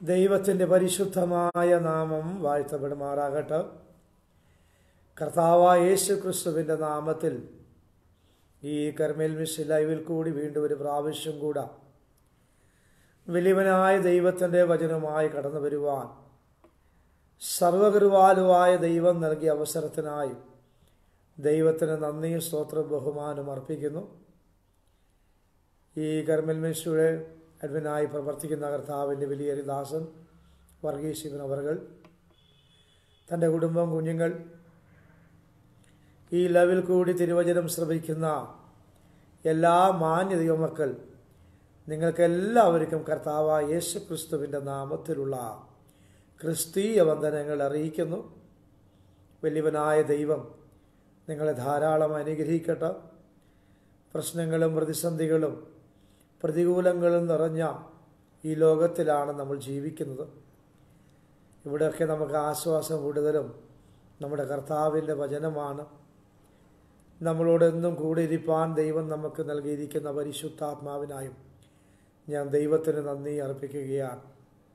ദൈവത്തിൻ്റെ പരിശുദ്ധമായ നാമം വാഴ്ത്തപ്പെടുമാറാകട്ടെ കർത്താവായ യേശു ക്രിസ്തുവിൻ്റെ നാമത്തിൽ ഈ കർമ്മേൽ മിസ് ലൈവിൽ കൂടി വീണ്ടും ഒരു പ്രാവശ്യം കൂടാ വലിയവനായ ദൈവത്തിൻ്റെ വചനമായി കടന്നു വരുവാൻ സർവകൃപാലുവായ ദൈവം നൽകിയ അവസരത്തിനായി ദൈവത്തിന് നന്ദിയും സ്തോത്രവും ബഹുമാനം അർപ്പിക്കുന്നു ഈ കർമ്മൽ മിനിസ്ട്രിയുടെ അഡ്മിനായി പ്രവർത്തിക്കുന്ന കർത്താവിൻ്റെ വലിയൊരു ദാസൻ വർഗീസ് ശിവൻ അവർകൾ തൻ്റെ കുടുംബം കുഞ്ഞുങ്ങൾ ഈ ലെവൽ കൂടി തിരുവചനം ശ്രമിക്കുന്ന എല്ലാ മാന്യ ദൈവമക്കൾ നിങ്ങൾക്കെല്ലാവർക്കും കർത്താവ യേശു ക്രിസ്തുവിൻ്റെ നാമത്തിലുള്ള ക്രിസ്തീയ വന്ദനങ്ങൾ അറിയിക്കുന്നു വലിയവനായ ദൈവം നിങ്ങളെ ധാരാളം അനുഗ്രഹിക്കട്ടെ പ്രശ്നങ്ങളും പ്രതിസന്ധികളും പ്രതികൂലങ്ങളും നിറഞ്ഞ ഈ ലോകത്തിലാണ് നമ്മൾ ജീവിക്കുന്നത് ഇവിടെയൊക്കെ നമുക്ക് ആശ്വാസം കൂടുതലും നമ്മുടെ കർത്താവിൻ്റെ വചനമാണ് നമ്മളോട് എന്നും കൂടെ ഇരിപ്പാൻ ദൈവം നമുക്ക് നൽകിയിരിക്കുന്ന പരിശുദ്ധാത്മാവിനായും ഞാൻ ദൈവത്തിന് നന്ദി അർപ്പിക്കുകയാണ്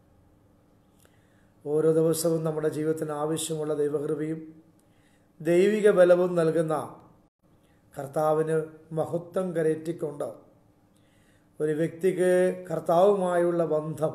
ഓരോ ദിവസവും നമ്മുടെ ജീവിതത്തിന് ആവശ്യമുള്ള ദൈവകൃപയും ദൈവിക ബലവും നൽകുന്ന കർത്താവിന് മഹത്വം കരയറ്റിക്കൊണ്ട് ഒരു വ്യക്തിക്ക് കർത്താവുമായുള്ള ബന്ധം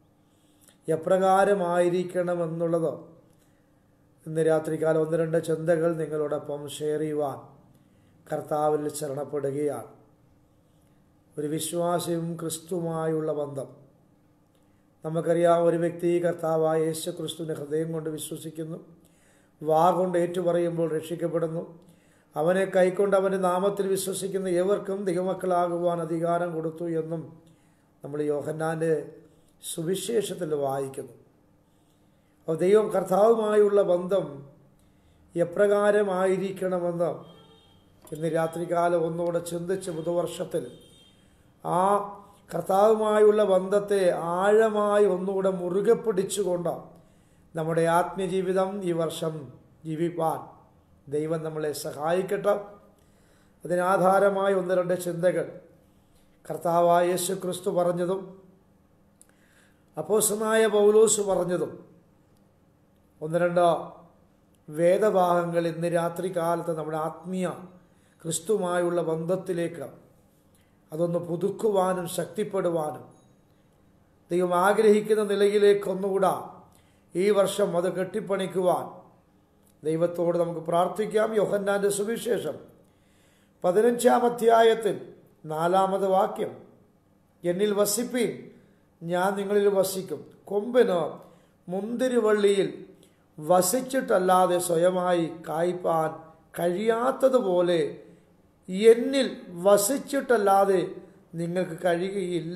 എപ്രകാരമായിരിക്കണമെന്നുള്ളത് ഇന്ന് രാത്രികാലം ഒന്ന് രണ്ട് ചിന്തകൾ നിങ്ങളോടൊപ്പം ഷെയർ ചെയ്യുവാൻ കർത്താവിൽ ശരണപ്പെടുകയാണ് ഒരു വിശ്വാസിയും ക്രിസ്തുവുമായുള്ള ബന്ധം നമുക്കറിയാം ഒരു വ്യക്തി കർത്താവായ യേശു ക്രിസ്തുവിൻ്റെ ഹൃദയം കൊണ്ട് വിശ്വസിക്കുന്നു വാ കൊണ്ട് ഏറ്റുപറയുമ്പോൾ രക്ഷിക്കപ്പെടുന്നു അവനെ കൈക്കൊണ്ട് അവൻ്റെ നാമത്തിൽ വിശ്വസിക്കുന്ന ഏവർക്കും ദൈവമക്കളാകുവാൻ അധികാരം കൊടുത്തു എന്നും നമ്മൾ യോഹന്നാൻ്റെ സുവിശേഷത്തിൽ വായിക്കുന്നു അപ്പോൾ ദൈവം കർത്താവുമായുള്ള ബന്ധം എപ്രകാരമായിരിക്കണമെന്ന് ഇന്ന് രാത്രികാലം ഒന്നുകൂടെ ചിന്തിച്ച് പുതുവർഷത്തിൽ ആ കർത്താവുമായുള്ള ബന്ധത്തെ ആഴമായി ഒന്നുകൂടെ മുറുകെ പിടിച്ചുകൊണ്ട് നമ്മുടെ ആത്മജീവിതം ഈ വർഷം ജീവിപ്പാൻ ദൈവം നമ്മളെ സഹായിക്കട്ടെ അതിനാധാരമായി ഒന്ന് രണ്ട് ചിന്തകൾ കർത്താവായ യേശു ക്രിസ്തു പറഞ്ഞതും അപ്പോസനായ പൗലോസ് പറഞ്ഞതും ഒന്ന് രണ്ട് വേദഭാഗങ്ങൾ ഇന്ന് രാത്രി കാലത്ത് നമ്മുടെ ആത്മീയ ക്രിസ്തുമായുള്ള ബന്ധത്തിലേക്ക് അതൊന്ന് പുതുക്കുവാനും ശക്തിപ്പെടുവാനും ദൈവം ആഗ്രഹിക്കുന്ന നിലയിലേക്ക് ഒന്നുകൂടാ ഈ വർഷം അത് കെട്ടിപ്പണിക്കുവാൻ ദൈവത്തോട് നമുക്ക് പ്രാർത്ഥിക്കാം യോഹന്നാന്റെ സുവിശേഷം പതിനഞ്ചാം അധ്യായത്തിൽ നാലാമത് വാക്യം എന്നിൽ വസിപ്പീൻ ഞാൻ നിങ്ങളിൽ വസിക്കും കൊമ്പിന് മുന്തിരിവള്ളിയിൽ വസിച്ചിട്ടല്ലാതെ സ്വയമായി കായ്പാൻ കഴിയാത്തതുപോലെ എന്നിൽ വസിച്ചിട്ടല്ലാതെ നിങ്ങൾക്ക് കഴിയുകയില്ല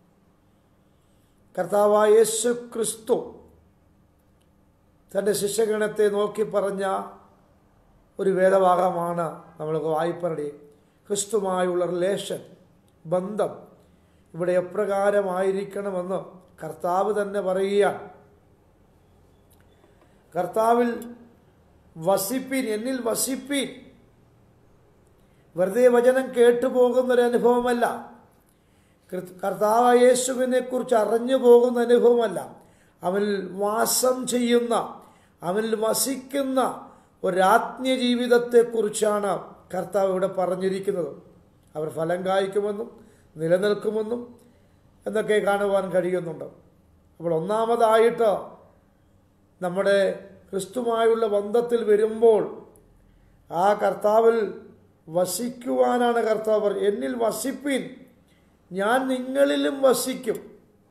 കർത്താവായ യേശു ക്രിസ്തു തൻ്റെ ശിഷ്യഗണത്തെ നോക്കി പറഞ്ഞ ഒരു വേദഭാഗമാണ് നമ്മൾക്ക് വായ്പരുടെ ക്രിസ്തുമായുള്ള റിലേഷൻ ബന്ധം ഇവിടെ എപ്രകാരമായിരിക്കണമെന്ന് കർത്താവ് തന്നെ പറയുകയാണ് കർത്താവിൽ വസിപ്പീൻ എന്നിൽ വസിപ്പീൻ വെറുതെ വചനം കേട്ടുപോകുന്നൊരു അനുഭവമല്ല കർത്താവ് യേശുവിനെ കുറിച്ച് അറിഞ്ഞു പോകുന്ന അനുഭവമല്ല അവനിൽ വാസം ചെയ്യുന്ന അവനിൽ വസിക്കുന്ന ഒരാത്മീയ ജീവിതത്തെക്കുറിച്ചാണ് കർത്താവ് ഇവിടെ പറഞ്ഞിരിക്കുന്നത് അവർ ഫലം കായ്ക്കുമെന്നും നിലനിൽക്കുമെന്നും എന്നൊക്കെ കാണുവാൻ കഴിയുന്നുണ്ട് അപ്പോൾ ഒന്നാമതായിട്ട് നമ്മുടെ ക്രിസ്തുമായുള്ള ബന്ധത്തിൽ വരുമ്പോൾ ആ കർത്താവിൽ വസിക്കുവാനാണ് കർത്താവ് എന്നിൽ വസിപ്പിൻ ഞാൻ നിങ്ങളിലും വസിക്കും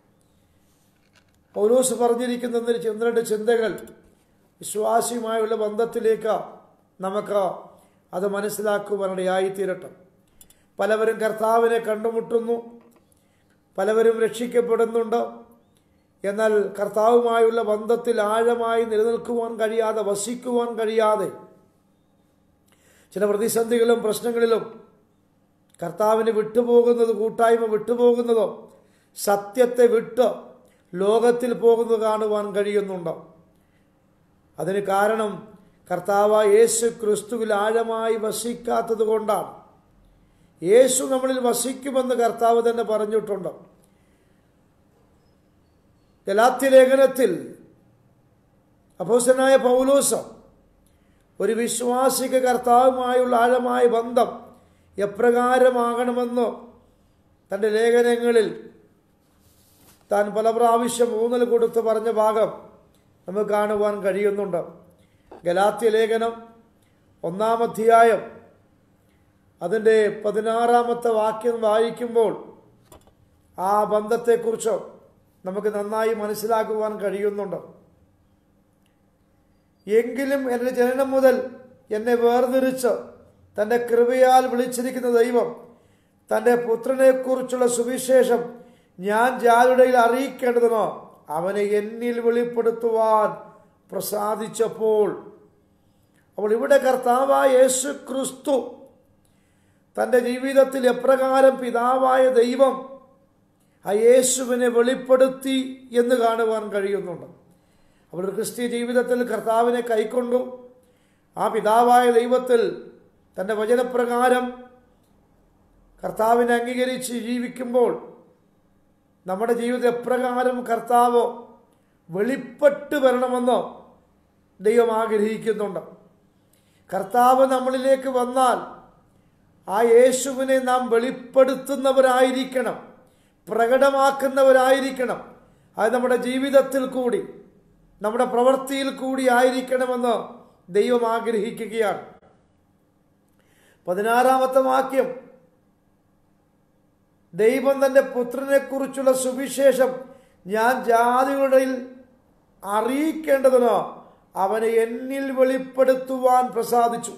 പൗലോസ് പറഞ്ഞിരിക്കുന്ന ഒന്ന് രണ്ട് ചിന്തകൾ വിശ്വാസിയുമായുള്ള ബന്ധത്തിലേക്ക് നമുക്ക് അത് മനസ്സിലാക്കുവാനിടയായിത്തീരട്ടെ പലവരും കർത്താവിനെ കണ്ടുമുട്ടുന്നു പലവരും രക്ഷിക്കപ്പെടുന്നുണ്ട് എന്നാൽ കർത്താവുമായുള്ള ബന്ധത്തിൽ ആഴമായി നിലനിൽക്കുവാൻ കഴിയാതെ വസിക്കുവാൻ കഴിയാതെ ചില പ്രതിസന്ധികളും പ്രശ്നങ്ങളിലും കർത്താവിന് വിട്ടുപോകുന്നത് കൂട്ടായ്മ വിട്ടുപോകുന്നതോ സത്യത്തെ വിട്ട് ലോകത്തിൽ പോകുന്നത് കാണുവാൻ കഴിയുന്നുണ്ടോ അതിന് കാരണം കർത്താവ് യേശു ക്രിസ്തുവിൽ ആഴമായി വസിക്കാത്തത് കൊണ്ടാണ് യേശു നമ്മളിൽ വസിക്കുമെന്ന് കർത്താവ് തന്നെ പറഞ്ഞിട്ടുണ്ട് ഗലാത്യ ലേഖനത്തിൽ അപ്പോസനായ പൗലോസം ഒരു വിശ്വാസിക കർത്താവുമായുള്ള ആഴമായ ബന്ധം എപ്രകാരമാകണമെന്ന് തൻ്റെ ലേഖനങ്ങളിൽ താൻ പല പ്രാവശ്യം ഊന്നൽ കൊടുത്ത് പറഞ്ഞ ഭാഗം നമുക്ക് കാണുവാൻ കഴിയുന്നുണ്ട് ഗലാത്യ ലേഖനം ഒന്നാം അധ്യായം അതിൻ്റെ പതിനാറാമത്തെ വാക്യം വായിക്കുമ്പോൾ ആ ബന്ധത്തെക്കുറിച്ച് നമുക്ക് നന്നായി മനസ്സിലാക്കുവാൻ കഴിയുന്നുണ്ട് എങ്കിലും എൻ്റെ ജനനം മുതൽ എന്നെ വേർതിരിച്ച് തൻ്റെ കൃപയാൽ വിളിച്ചിരിക്കുന്ന ദൈവം തൻ്റെ പുത്രനെക്കുറിച്ചുള്ള സുവിശേഷം ഞാൻ ജാതിയുടെയിൽ അറിയിക്കേണ്ടതിനോ അവനെ എന്നിൽ വെളിപ്പെടുത്തുവാൻ പ്രസാദിച്ചപ്പോൾ അപ്പോൾ ഇവിടെ കർത്താവായ യേശു ക്രിസ്തു തൻ്റെ ജീവിതത്തിൽ എപ്രകാരം പിതാവായ ദൈവം ആ യേശുവിനെ വെളിപ്പെടുത്തി എന്ന് കാണുവാൻ കഴിയുന്നുണ്ട് അപ്പോൾ ഒരു ക്രിസ്തീയ ജീവിതത്തിൽ കർത്താവിനെ കൈക്കൊണ്ടു ആ പിതാവായ ദൈവത്തിൽ തൻ്റെ വചനപ്രകാരം കർത്താവിനെ അംഗീകരിച്ച് ജീവിക്കുമ്പോൾ നമ്മുടെ ജീവിതം എപ്രകാരം കർത്താവ് വെളിപ്പെട്ട് വരണമെന്ന് ദൈവം ആഗ്രഹിക്കുന്നുണ്ട് കർത്താവ് നമ്മളിലേക്ക് വന്നാൽ ആ യേശുവിനെ നാം വെളിപ്പെടുത്തുന്നവരായിരിക്കണം പ്രകടമാക്കുന്നവരായിരിക്കണം അത് നമ്മുടെ ജീവിതത്തിൽ കൂടി നമ്മുടെ പ്രവൃത്തിയിൽ കൂടി ആയിരിക്കണമെന്ന് ദൈവം ആഗ്രഹിക്കുകയാണ് പതിനാറാമത്തെ വാക്യം ദൈവം തൻ്റെ പുത്രനെക്കുറിച്ചുള്ള സുവിശേഷം ഞാൻ ജാതികളുടെ അറിയിക്കേണ്ടതിന് അവനെ എന്നിൽ വെളിപ്പെടുത്തുവാൻ പ്രസാദിച്ചു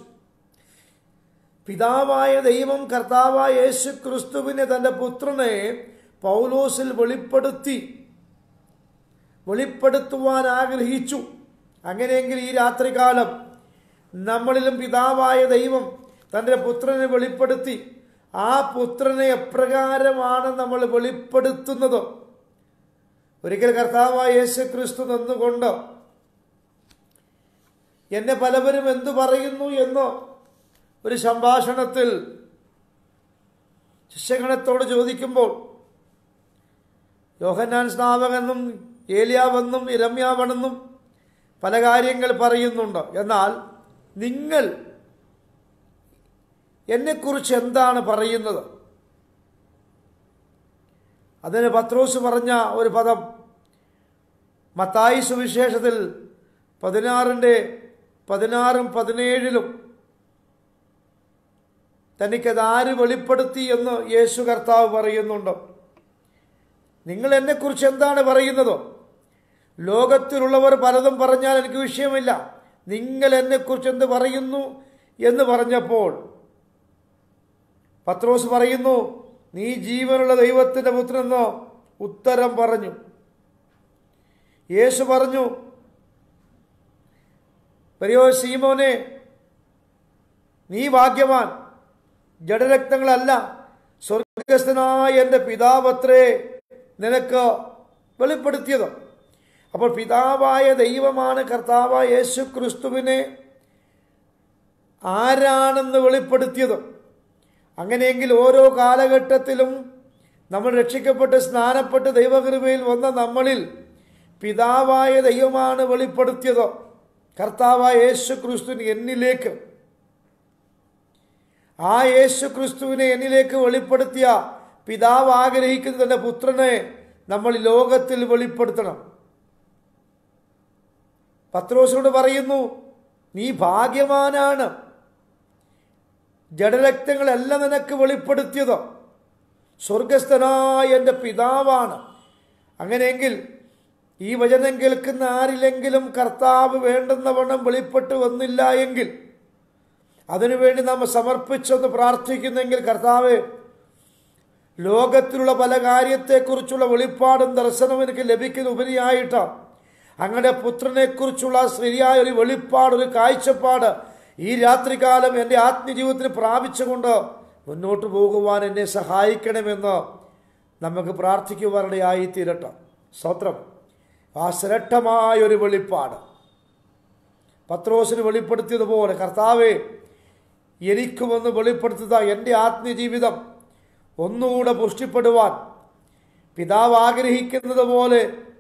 പിതാവായ ദൈവം കർത്താവായ യേശു ക്രിസ്തുവിനെ തൻ്റെ പുത്രനെ പൗലോസിൽ വെളിപ്പെടുത്തി വെളിപ്പെടുത്തുവാൻ ആഗ്രഹിച്ചു അങ്ങനെയെങ്കിൽ ഈ രാത്രികാലം നമ്മളിലും പിതാവായ ദൈവം തൻ്റെ പുത്രനെ വെളിപ്പെടുത്തി ആ പുത്രനെ എപ്രകാരമാണ് നമ്മൾ വെളിപ്പെടുത്തുന്നത് ഒരിക്കൽ കർത്താവായ യേശു ക്രിസ്തു നിന്നുകൊണ്ട് എന്നെ പലവരും എന്തു പറയുന്നു എന്ന് ഒരു സംഭാഷണത്തിൽ ശിഷ്യഗണത്തോട് ചോദിക്കുമ്പോൾ യോഹന്നാൻ സ്നാപകെന്നും ഏലിയാവെന്നും ഇരമ്യാവണെന്നും പല കാര്യങ്ങൾ പറയുന്നുണ്ട് എന്നാൽ നിങ്ങൾ എന്നെക്കുറിച്ച് എന്താണ് പറയുന്നത് അതിന് പത്രോസ് പറഞ്ഞ ഒരു പദം മത്തായി സുവിശേഷത്തിൽ പതിനാറിൻ്റെ പതിനാറും പതിനേഴിലും തനിക്കത് ആര് വെളിപ്പെടുത്തി എന്ന് യേശു കർത്താവ് പറയുന്നുണ്ട് നിങ്ങൾ എന്നെക്കുറിച്ച് എന്താണ് പറയുന്നത് ലോകത്തിലുള്ളവർ പലതും പറഞ്ഞാൽ എനിക്ക് വിഷയമില്ല നിങ്ങൾ എന്നെക്കുറിച്ച് എന്ത് പറയുന്നു എന്ന് പറഞ്ഞപ്പോൾ പത്രോസ് പറയുന്നു നീ ജീവനുള്ള ദൈവത്തിൻ്റെ പുത്രനെന്ന് ഉത്തരം പറഞ്ഞു യേശു പറഞ്ഞു പെരിയോ സീമോനെ നീ ഭാഗ്യവാൻ ജഡരക്തങ്ങളല്ല സ്വർഗസ്ഥനായ എൻ്റെ പിതാവത്രേ നിനക്ക് വെളിപ്പെടുത്തിയത് അപ്പോൾ പിതാവായ ദൈവമാണ് കർത്താവായ യേശു ക്രിസ്തുവിനെ ആരാണെന്ന് വെളിപ്പെടുത്തിയത് അങ്ങനെയെങ്കിൽ ഓരോ കാലഘട്ടത്തിലും നമ്മൾ രക്ഷിക്കപ്പെട്ട് സ്നാനപ്പെട്ട് ദൈവകൃപയിൽ വന്ന നമ്മളിൽ പിതാവായ ദൈവമാണ് വെളിപ്പെടുത്തിയത് കർത്താവായ യേശു ക്രിസ്തുവിന് എന്നിലേക്ക് ആ യേശു ക്രിസ്തുവിനെ എന്നിലേക്ക് വെളിപ്പെടുത്തിയ പിതാവ് ആഗ്രഹിക്കുന്ന തന്റെ പുത്രനെ നമ്മൾ ലോകത്തിൽ വെളിപ്പെടുത്തണം പത്രോസിനോട് പറയുന്നു നീ ഭാഗ്യവാനാണ് ജഡരക്തങ്ങളല്ല നിനക്ക് വെളിപ്പെടുത്തിയത് സ്വർഗസ്ഥനായ എൻ്റെ പിതാവാണ് അങ്ങനെയെങ്കിൽ ഈ വചനം കേൾക്കുന്ന ആരിലെങ്കിലും കർത്താവ് വേണ്ടുന്ന വണ്ണം വെളിപ്പെട്ട് വന്നില്ല എങ്കിൽ അതിനുവേണ്ടി നാം സമർപ്പിച്ചൊന്ന് പ്രാർത്ഥിക്കുന്നെങ്കിൽ കർത്താവ് ലോകത്തിലുള്ള പല കാര്യത്തെക്കുറിച്ചുള്ള വെളിപ്പാടും ദർശനവും എനിക്ക് ലഭിക്കുന്ന ഉപരിയായിട്ട് അങ്ങനെ പുത്രനെക്കുറിച്ചുള്ള ശരിയായ ഒരു വെളിപ്പാട് ഒരു കാഴ്ചപ്പാട് ഈ രാത്രികാലം എൻ്റെ ആത്മജീവിതത്തിന് പ്രാപിച്ചുകൊണ്ട് മുന്നോട്ട് പോകുവാൻ എന്നെ സഹായിക്കണമെന്ന് നമുക്ക് പ്രാർത്ഥിക്കുവാനിടയായി തീരട്ടെ സ്തോത്രം ആ ശ്രേഷ്ഠമായ ഒരു വെളിപ്പാട് പത്രോസിന് വെളിപ്പെടുത്തിയതുപോലെ കർത്താവെ എനിക്കുമൊന്ന് വെളിപ്പെടുത്തുക എൻ്റെ ആത്മജീവിതം ഒന്നുകൂടെ പുഷ്ടിപ്പെടുവാൻ പിതാവ് ആഗ്രഹിക്കുന്നത് പോലെ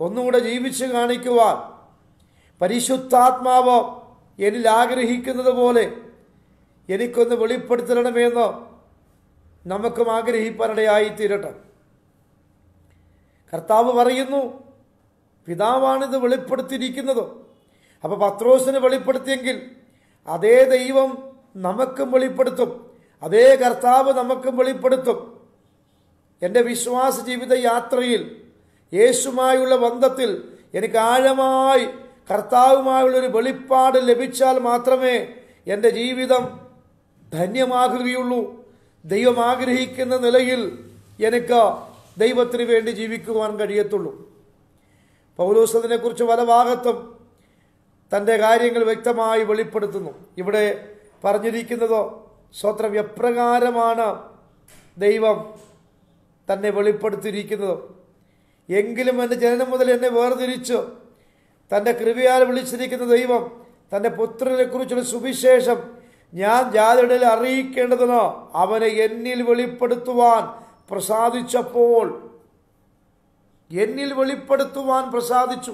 ഒന്നുകൂടെ ജീവിച്ച് കാണിക്കുവാൻ പരിശുദ്ധാത്മാവ് എന്നിൽ ആഗ്രഹിക്കുന്നത് പോലെ എനിക്കൊന്ന് വെളിപ്പെടുത്തണമെന്ന് നമുക്കും ആഗ്രഹിപ്പാനിടയായി തീരട്ടെ കർത്താവ് പറയുന്നു പിതാവാണിത് വെളിപ്പെടുത്തിയിരിക്കുന്നത് അപ്പൊ പത്രോസിന് വെളിപ്പെടുത്തിയെങ്കിൽ അതേ ദൈവം നമുക്കും വെളിപ്പെടുത്തും അതേ കർത്താവ് നമുക്കും വെളിപ്പെടുത്തും എൻ്റെ വിശ്വാസ ജീവിത യാത്രയിൽ യേശുമായുള്ള ബന്ധത്തിൽ എനിക്ക് ആഴമായി കർത്താവുമായുള്ളൊരു വെളിപ്പാട് ലഭിച്ചാൽ മാത്രമേ എൻ്റെ ജീവിതം ധന്യമാകുകയുള്ളൂ ദൈവം ആഗ്രഹിക്കുന്ന നിലയിൽ എനിക്ക് ദൈവത്തിന് വേണ്ടി ജീവിക്കുവാൻ കഴിയത്തുള്ളൂ പൗലോസ് അതിനെക്കുറിച്ച് പല ഭാഗത്തും തൻ്റെ കാര്യങ്ങൾ വ്യക്തമായി വെളിപ്പെടുത്തുന്നു ഇവിടെ പറഞ്ഞിരിക്കുന്നതോ സ്വത്രം എപ്രകാരമാണ് ദൈവം തന്നെ വെളിപ്പെടുത്തിയിരിക്കുന്നത് എങ്കിലും എൻ്റെ ജനനം മുതൽ എന്നെ വേർതിരിച്ചു തൻ്റെ കൃപയാൽ വിളിച്ചിരിക്കുന്ന ദൈവം തൻ്റെ പുത്രനെ കുറിച്ചുള്ള സുവിശേഷം ഞാൻ ജാതിയുടെ അറിയിക്കേണ്ടതിന് അവനെ എന്നിൽ വെളിപ്പെടുത്തുവാൻ പ്രസാദിച്ചപ്പോൾ എന്നിൽ വെളിപ്പെടുത്തുവാൻ പ്രസാദിച്ചു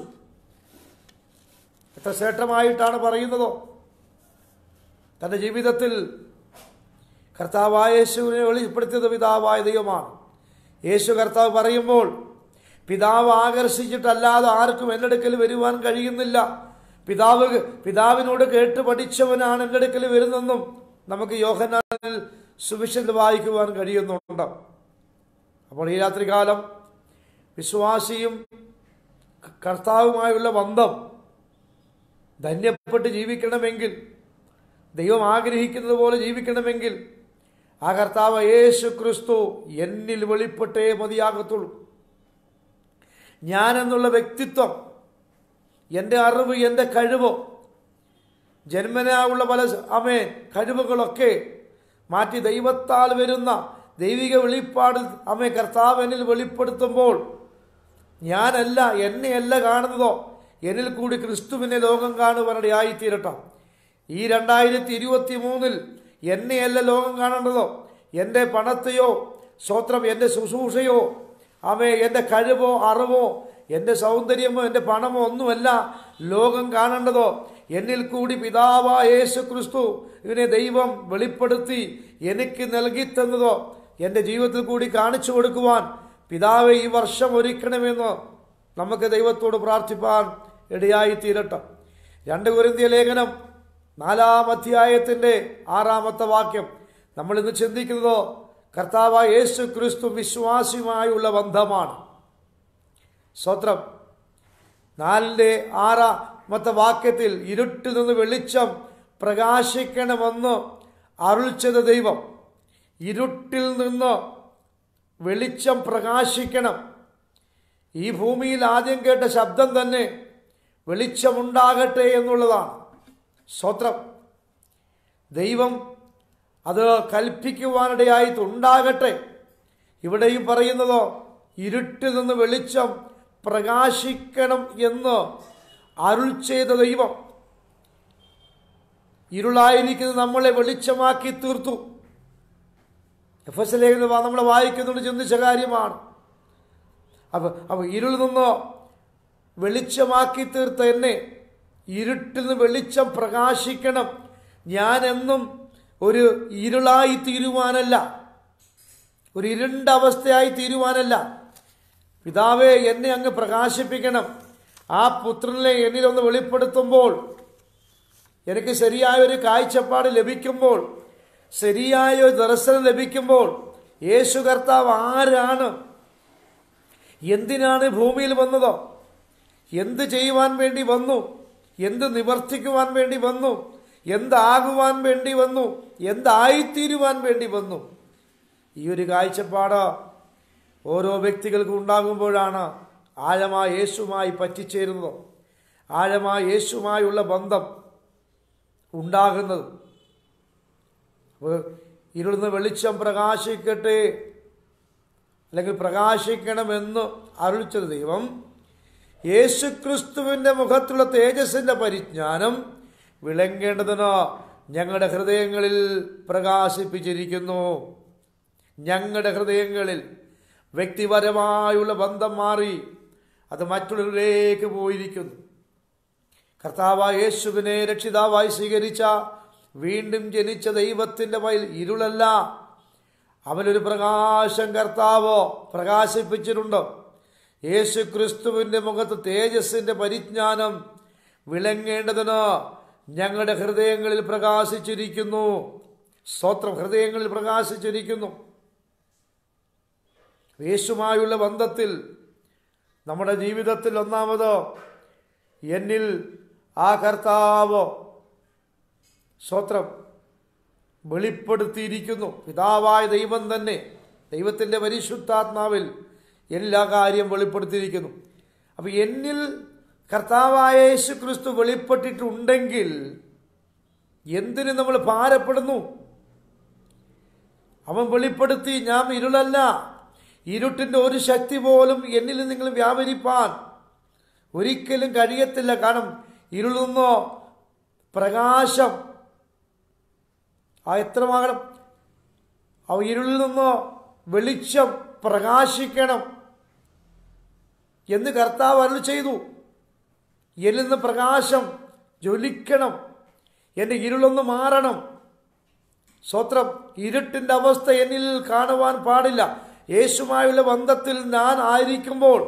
എത്ര ശ്രേഷ്ഠമായിട്ടാണ് പറയുന്നതോ തൻ്റെ ജീവിതത്തിൽ കർത്താവായ യേശുവിനെ വെളിപ്പെടുത്തിയത് പിതാവായ ദൈവമാണ് യേശു കർത്താവ് പറയുമ്പോൾ പിതാവ് ആകർഷിച്ചിട്ടല്ലാതെ ആർക്കും എൻ്റെ അടുക്കൽ വരുവാൻ കഴിയുന്നില്ല പിതാവ് പിതാവിനോട് കേട്ട് പഠിച്ചവനാണ് എൻ്റെ അടുക്കൽ വരുന്നെന്നും നമുക്ക് യോഹനാനിൽ സുവിശേഷം വായിക്കുവാൻ കഴിയുന്നുണ്ട് അപ്പോൾ ഈ രാത്രികാലം വിശ്വാസിയും കർത്താവുമായുള്ള ബന്ധം ധന്യപ്പെട്ട് ജീവിക്കണമെങ്കിൽ ദൈവം ആഗ്രഹിക്കുന്നത് പോലെ ജീവിക്കണമെങ്കിൽ ആ കർത്താവ് യേശു ക്രിസ്തു എന്നിൽ വെളിപ്പെട്ടേ മതിയാകത്തുള്ളൂ ഞാനെന്നുള്ള വ്യക്തിത്വം എൻ്റെ അറിവ് എൻ്റെ കഴിവ് ജന്മനായുള്ള പല അമേ കഴിവുകളൊക്കെ മാറ്റി ദൈവത്താൽ വരുന്ന ദൈവിക വെളിപ്പാടിൽ അമ്മേ കർത്താവ് എന്നിൽ വെളിപ്പെടുത്തുമ്പോൾ ഞാനല്ല എന്നെയല്ല കാണുന്നതോ എന്നിൽ കൂടി ക്രിസ്തുവിനെ ലോകം കാണുവാനിടയായി തീരട്ടെ ഈ രണ്ടായിരത്തി ഇരുപത്തി മൂന്നിൽ എന്നെയല്ല ലോകം കാണേണ്ടതോ എൻ്റെ പണത്തെയോ സ്വത്രം എൻ്റെ ശുശ്രൂഷയോ അവേ എൻ്റെ കഴിവോ അറിവോ എൻ്റെ സൗന്ദര്യമോ എൻ്റെ പണമോ ഒന്നുമല്ല ലോകം കാണേണ്ടതോ എന്നിൽ കൂടി പിതാവ യേശു ക്രിസ്തു ഇതിനെ ദൈവം വെളിപ്പെടുത്തി എനിക്ക് നൽകി തന്നതോ എൻ്റെ ജീവിതത്തിൽ കൂടി കാണിച്ചു കൊടുക്കുവാൻ പിതാവെ ഈ വർഷം ഒരുക്കണമെന്ന് നമുക്ക് ദൈവത്തോട് പ്രാർത്ഥിപ്പാൻ ഇടയായി തീരട്ടെ രണ്ട് കുരുന്തിയ ലേഖനം നാലാം അധ്യായത്തിൻ്റെ ആറാമത്തെ വാക്യം നമ്മൾ ഇന്ന് ചിന്തിക്കുന്നതോ കർത്താവ് യേശു ക്രിസ്തു വിശ്വാസിയുമായുള്ള ബന്ധമാണ് സ്വത്രം നാലിൻ്റെ ആറാമത്തെ വാക്യത്തിൽ ഇരുട്ടിൽ നിന്ന് വെളിച്ചം പ്രകാശിക്കണമെന്ന് അരുൾ ചെയ്ത ദൈവം ഇരുട്ടിൽ നിന്ന് വെളിച്ചം പ്രകാശിക്കണം ഈ ഭൂമിയിൽ ആദ്യം കേട്ട ശബ്ദം തന്നെ വെളിച്ചമുണ്ടാകട്ടെ എന്നുള്ളതാണ് സ്വത്രം ദൈവം അത് കൽപ്പിക്കുവാനിടയായിട്ട് ഉണ്ടാകട്ടെ ഇവിടെയും പറയുന്നതോ ഇരുട്ടിൽ നിന്ന് വെളിച്ചം പ്രകാശിക്കണം എന്ന് അരുൾ ചെയ്ത ദൈവം ഇരുളായിരിക്കുന്ന നമ്മളെ വെളിച്ചമാക്കി തീർത്തു എഫ് എസ് ലേഖനം നമ്മൾ വായിക്കുന്നുണ്ട് ചിന്തിച്ച കാര്യമാണ് അപ്പൊ അപ്പൊ ഇരുൾ നിന്ന് വെളിച്ചമാക്കി തീർത്ത എന്നെ ഇരുട്ടിൽ നിന്ന് വെളിച്ചം പ്രകാശിക്കണം ഞാൻ എന്നും ഒരു ഇരുളായി തീരുവാനല്ല ഒരു ഇരുണ്ട അവസ്ഥയായി തീരുവാനല്ല പിതാവെ എന്നെ അങ്ങ് പ്രകാശിപ്പിക്കണം ആ പുത്രനെ എന്നിലൊന്ന് വെളിപ്പെടുത്തുമ്പോൾ എനിക്ക് ശരിയായ ഒരു കാഴ്ചപ്പാട് ലഭിക്കുമ്പോൾ ശരിയായ ഒരു ദർശനം ലഭിക്കുമ്പോൾ യേശു കർത്താവ് ആരാണ് എന്തിനാണ് ഭൂമിയിൽ വന്നതോ എന്ത് ചെയ്യുവാൻ വേണ്ടി വന്നു എന്ത് നിവർത്തിക്കുവാൻ വേണ്ടി വന്നു എന്താകുവാൻ വേണ്ടി വന്നു എന്തായിത്തീരുവാൻ വേണ്ടി വന്നു ഈ ഒരു കാഴ്ചപ്പാട് ഓരോ വ്യക്തികൾക്കും ഉണ്ടാകുമ്പോഴാണ് ആഴമായ യേശുമായി പറ്റിച്ചേരുന്നത് ആഴമായ യേശുമായുള്ള ബന്ധം ഉണ്ടാകുന്നത് അപ്പോൾ ഇരുളുന്ന വെളിച്ചം പ്രകാശിക്കട്ടെ അല്ലെങ്കിൽ പ്രകാശിക്കണമെന്ന് അരുളിച്ചത് ദൈവം യേശുക്രിസ്തുവിന്റെ മുഖത്തുള്ള തേജസ്സിന്റെ പരിജ്ഞാനം വിളങ്ങേണ്ടതിന് ഞങ്ങളുടെ ഹൃദയങ്ങളിൽ പ്രകാശിപ്പിച്ചിരിക്കുന്നു ഞങ്ങളുടെ ഹൃദയങ്ങളിൽ വ്യക്തിപരമായുള്ള ബന്ധം മാറി അത് മറ്റുള്ളവരിലേക്ക് പോയിരിക്കുന്നു കർത്താവായ യേശുവിനെ രക്ഷിതാവായി സ്വീകരിച്ച വീണ്ടും ജനിച്ച ദൈവത്തിൻ്റെ വയൽ ഇരുളല്ല അവനൊരു പ്രകാശം കർത്താവോ പ്രകാശിപ്പിച്ചിട്ടുണ്ട് യേശു ക്രിസ്തുവിൻ്റെ മുഖത്ത് തേജസ്സിൻ്റെ പരിജ്ഞാനം വിളങ്ങേണ്ടതിന് ഞങ്ങളുടെ ഹൃദയങ്ങളിൽ പ്രകാശിച്ചിരിക്കുന്നു സ്തോത്രം ഹൃദയങ്ങളിൽ പ്രകാശിച്ചിരിക്കുന്നു യേശുമായുള്ള ബന്ധത്തിൽ നമ്മുടെ ജീവിതത്തിൽ ഒന്നാമത് എന്നിൽ ആ കർത്താവ് സ്തോത്രം വെളിപ്പെടുത്തിയിരിക്കുന്നു പിതാവായ ദൈവം തന്നെ ദൈവത്തിൻ്റെ പരിശുദ്ധാത്മാവിൽ എല്ലാ കാര്യം വെളിപ്പെടുത്തിയിരിക്കുന്നു അപ്പം എന്നിൽ കർത്താവായ യേശു ക്രിസ്തു വെളിപ്പെട്ടിട്ടുണ്ടെങ്കിൽ എന്തിന് നമ്മൾ ഭാരപ്പെടുന്നു അവൻ വെളിപ്പെടുത്തി ഞാൻ ഇരുളല്ല ഇരുട്ടിൻ്റെ ഒരു ശക്തി പോലും എന്നിൽ നിങ്ങൾ വ്യാപരിപ്പാൻ ഒരിക്കലും കഴിയത്തില്ല കാരണം ഇരുളിൽ നിന്നോ പ്രകാശം ആ എത്രമാകണം ആ ഇരുളിൽ നിന്നോ വെളിച്ചം പ്രകാശിക്കണം എന്ന് കർത്താവ് അരുൾ ചെയ്തു എന്നിൽ നിന്ന് പ്രകാശം ജ്വലിക്കണം എൻ്റെ ഇരുളൊന്ന് മാറണം സ്വത്രം ഇരുട്ടിൻ്റെ അവസ്ഥ എന്നിൽ കാണുവാൻ പാടില്ല യേശുമായുള്ള ബന്ധത്തിൽ ഞാൻ ആയിരിക്കുമ്പോൾ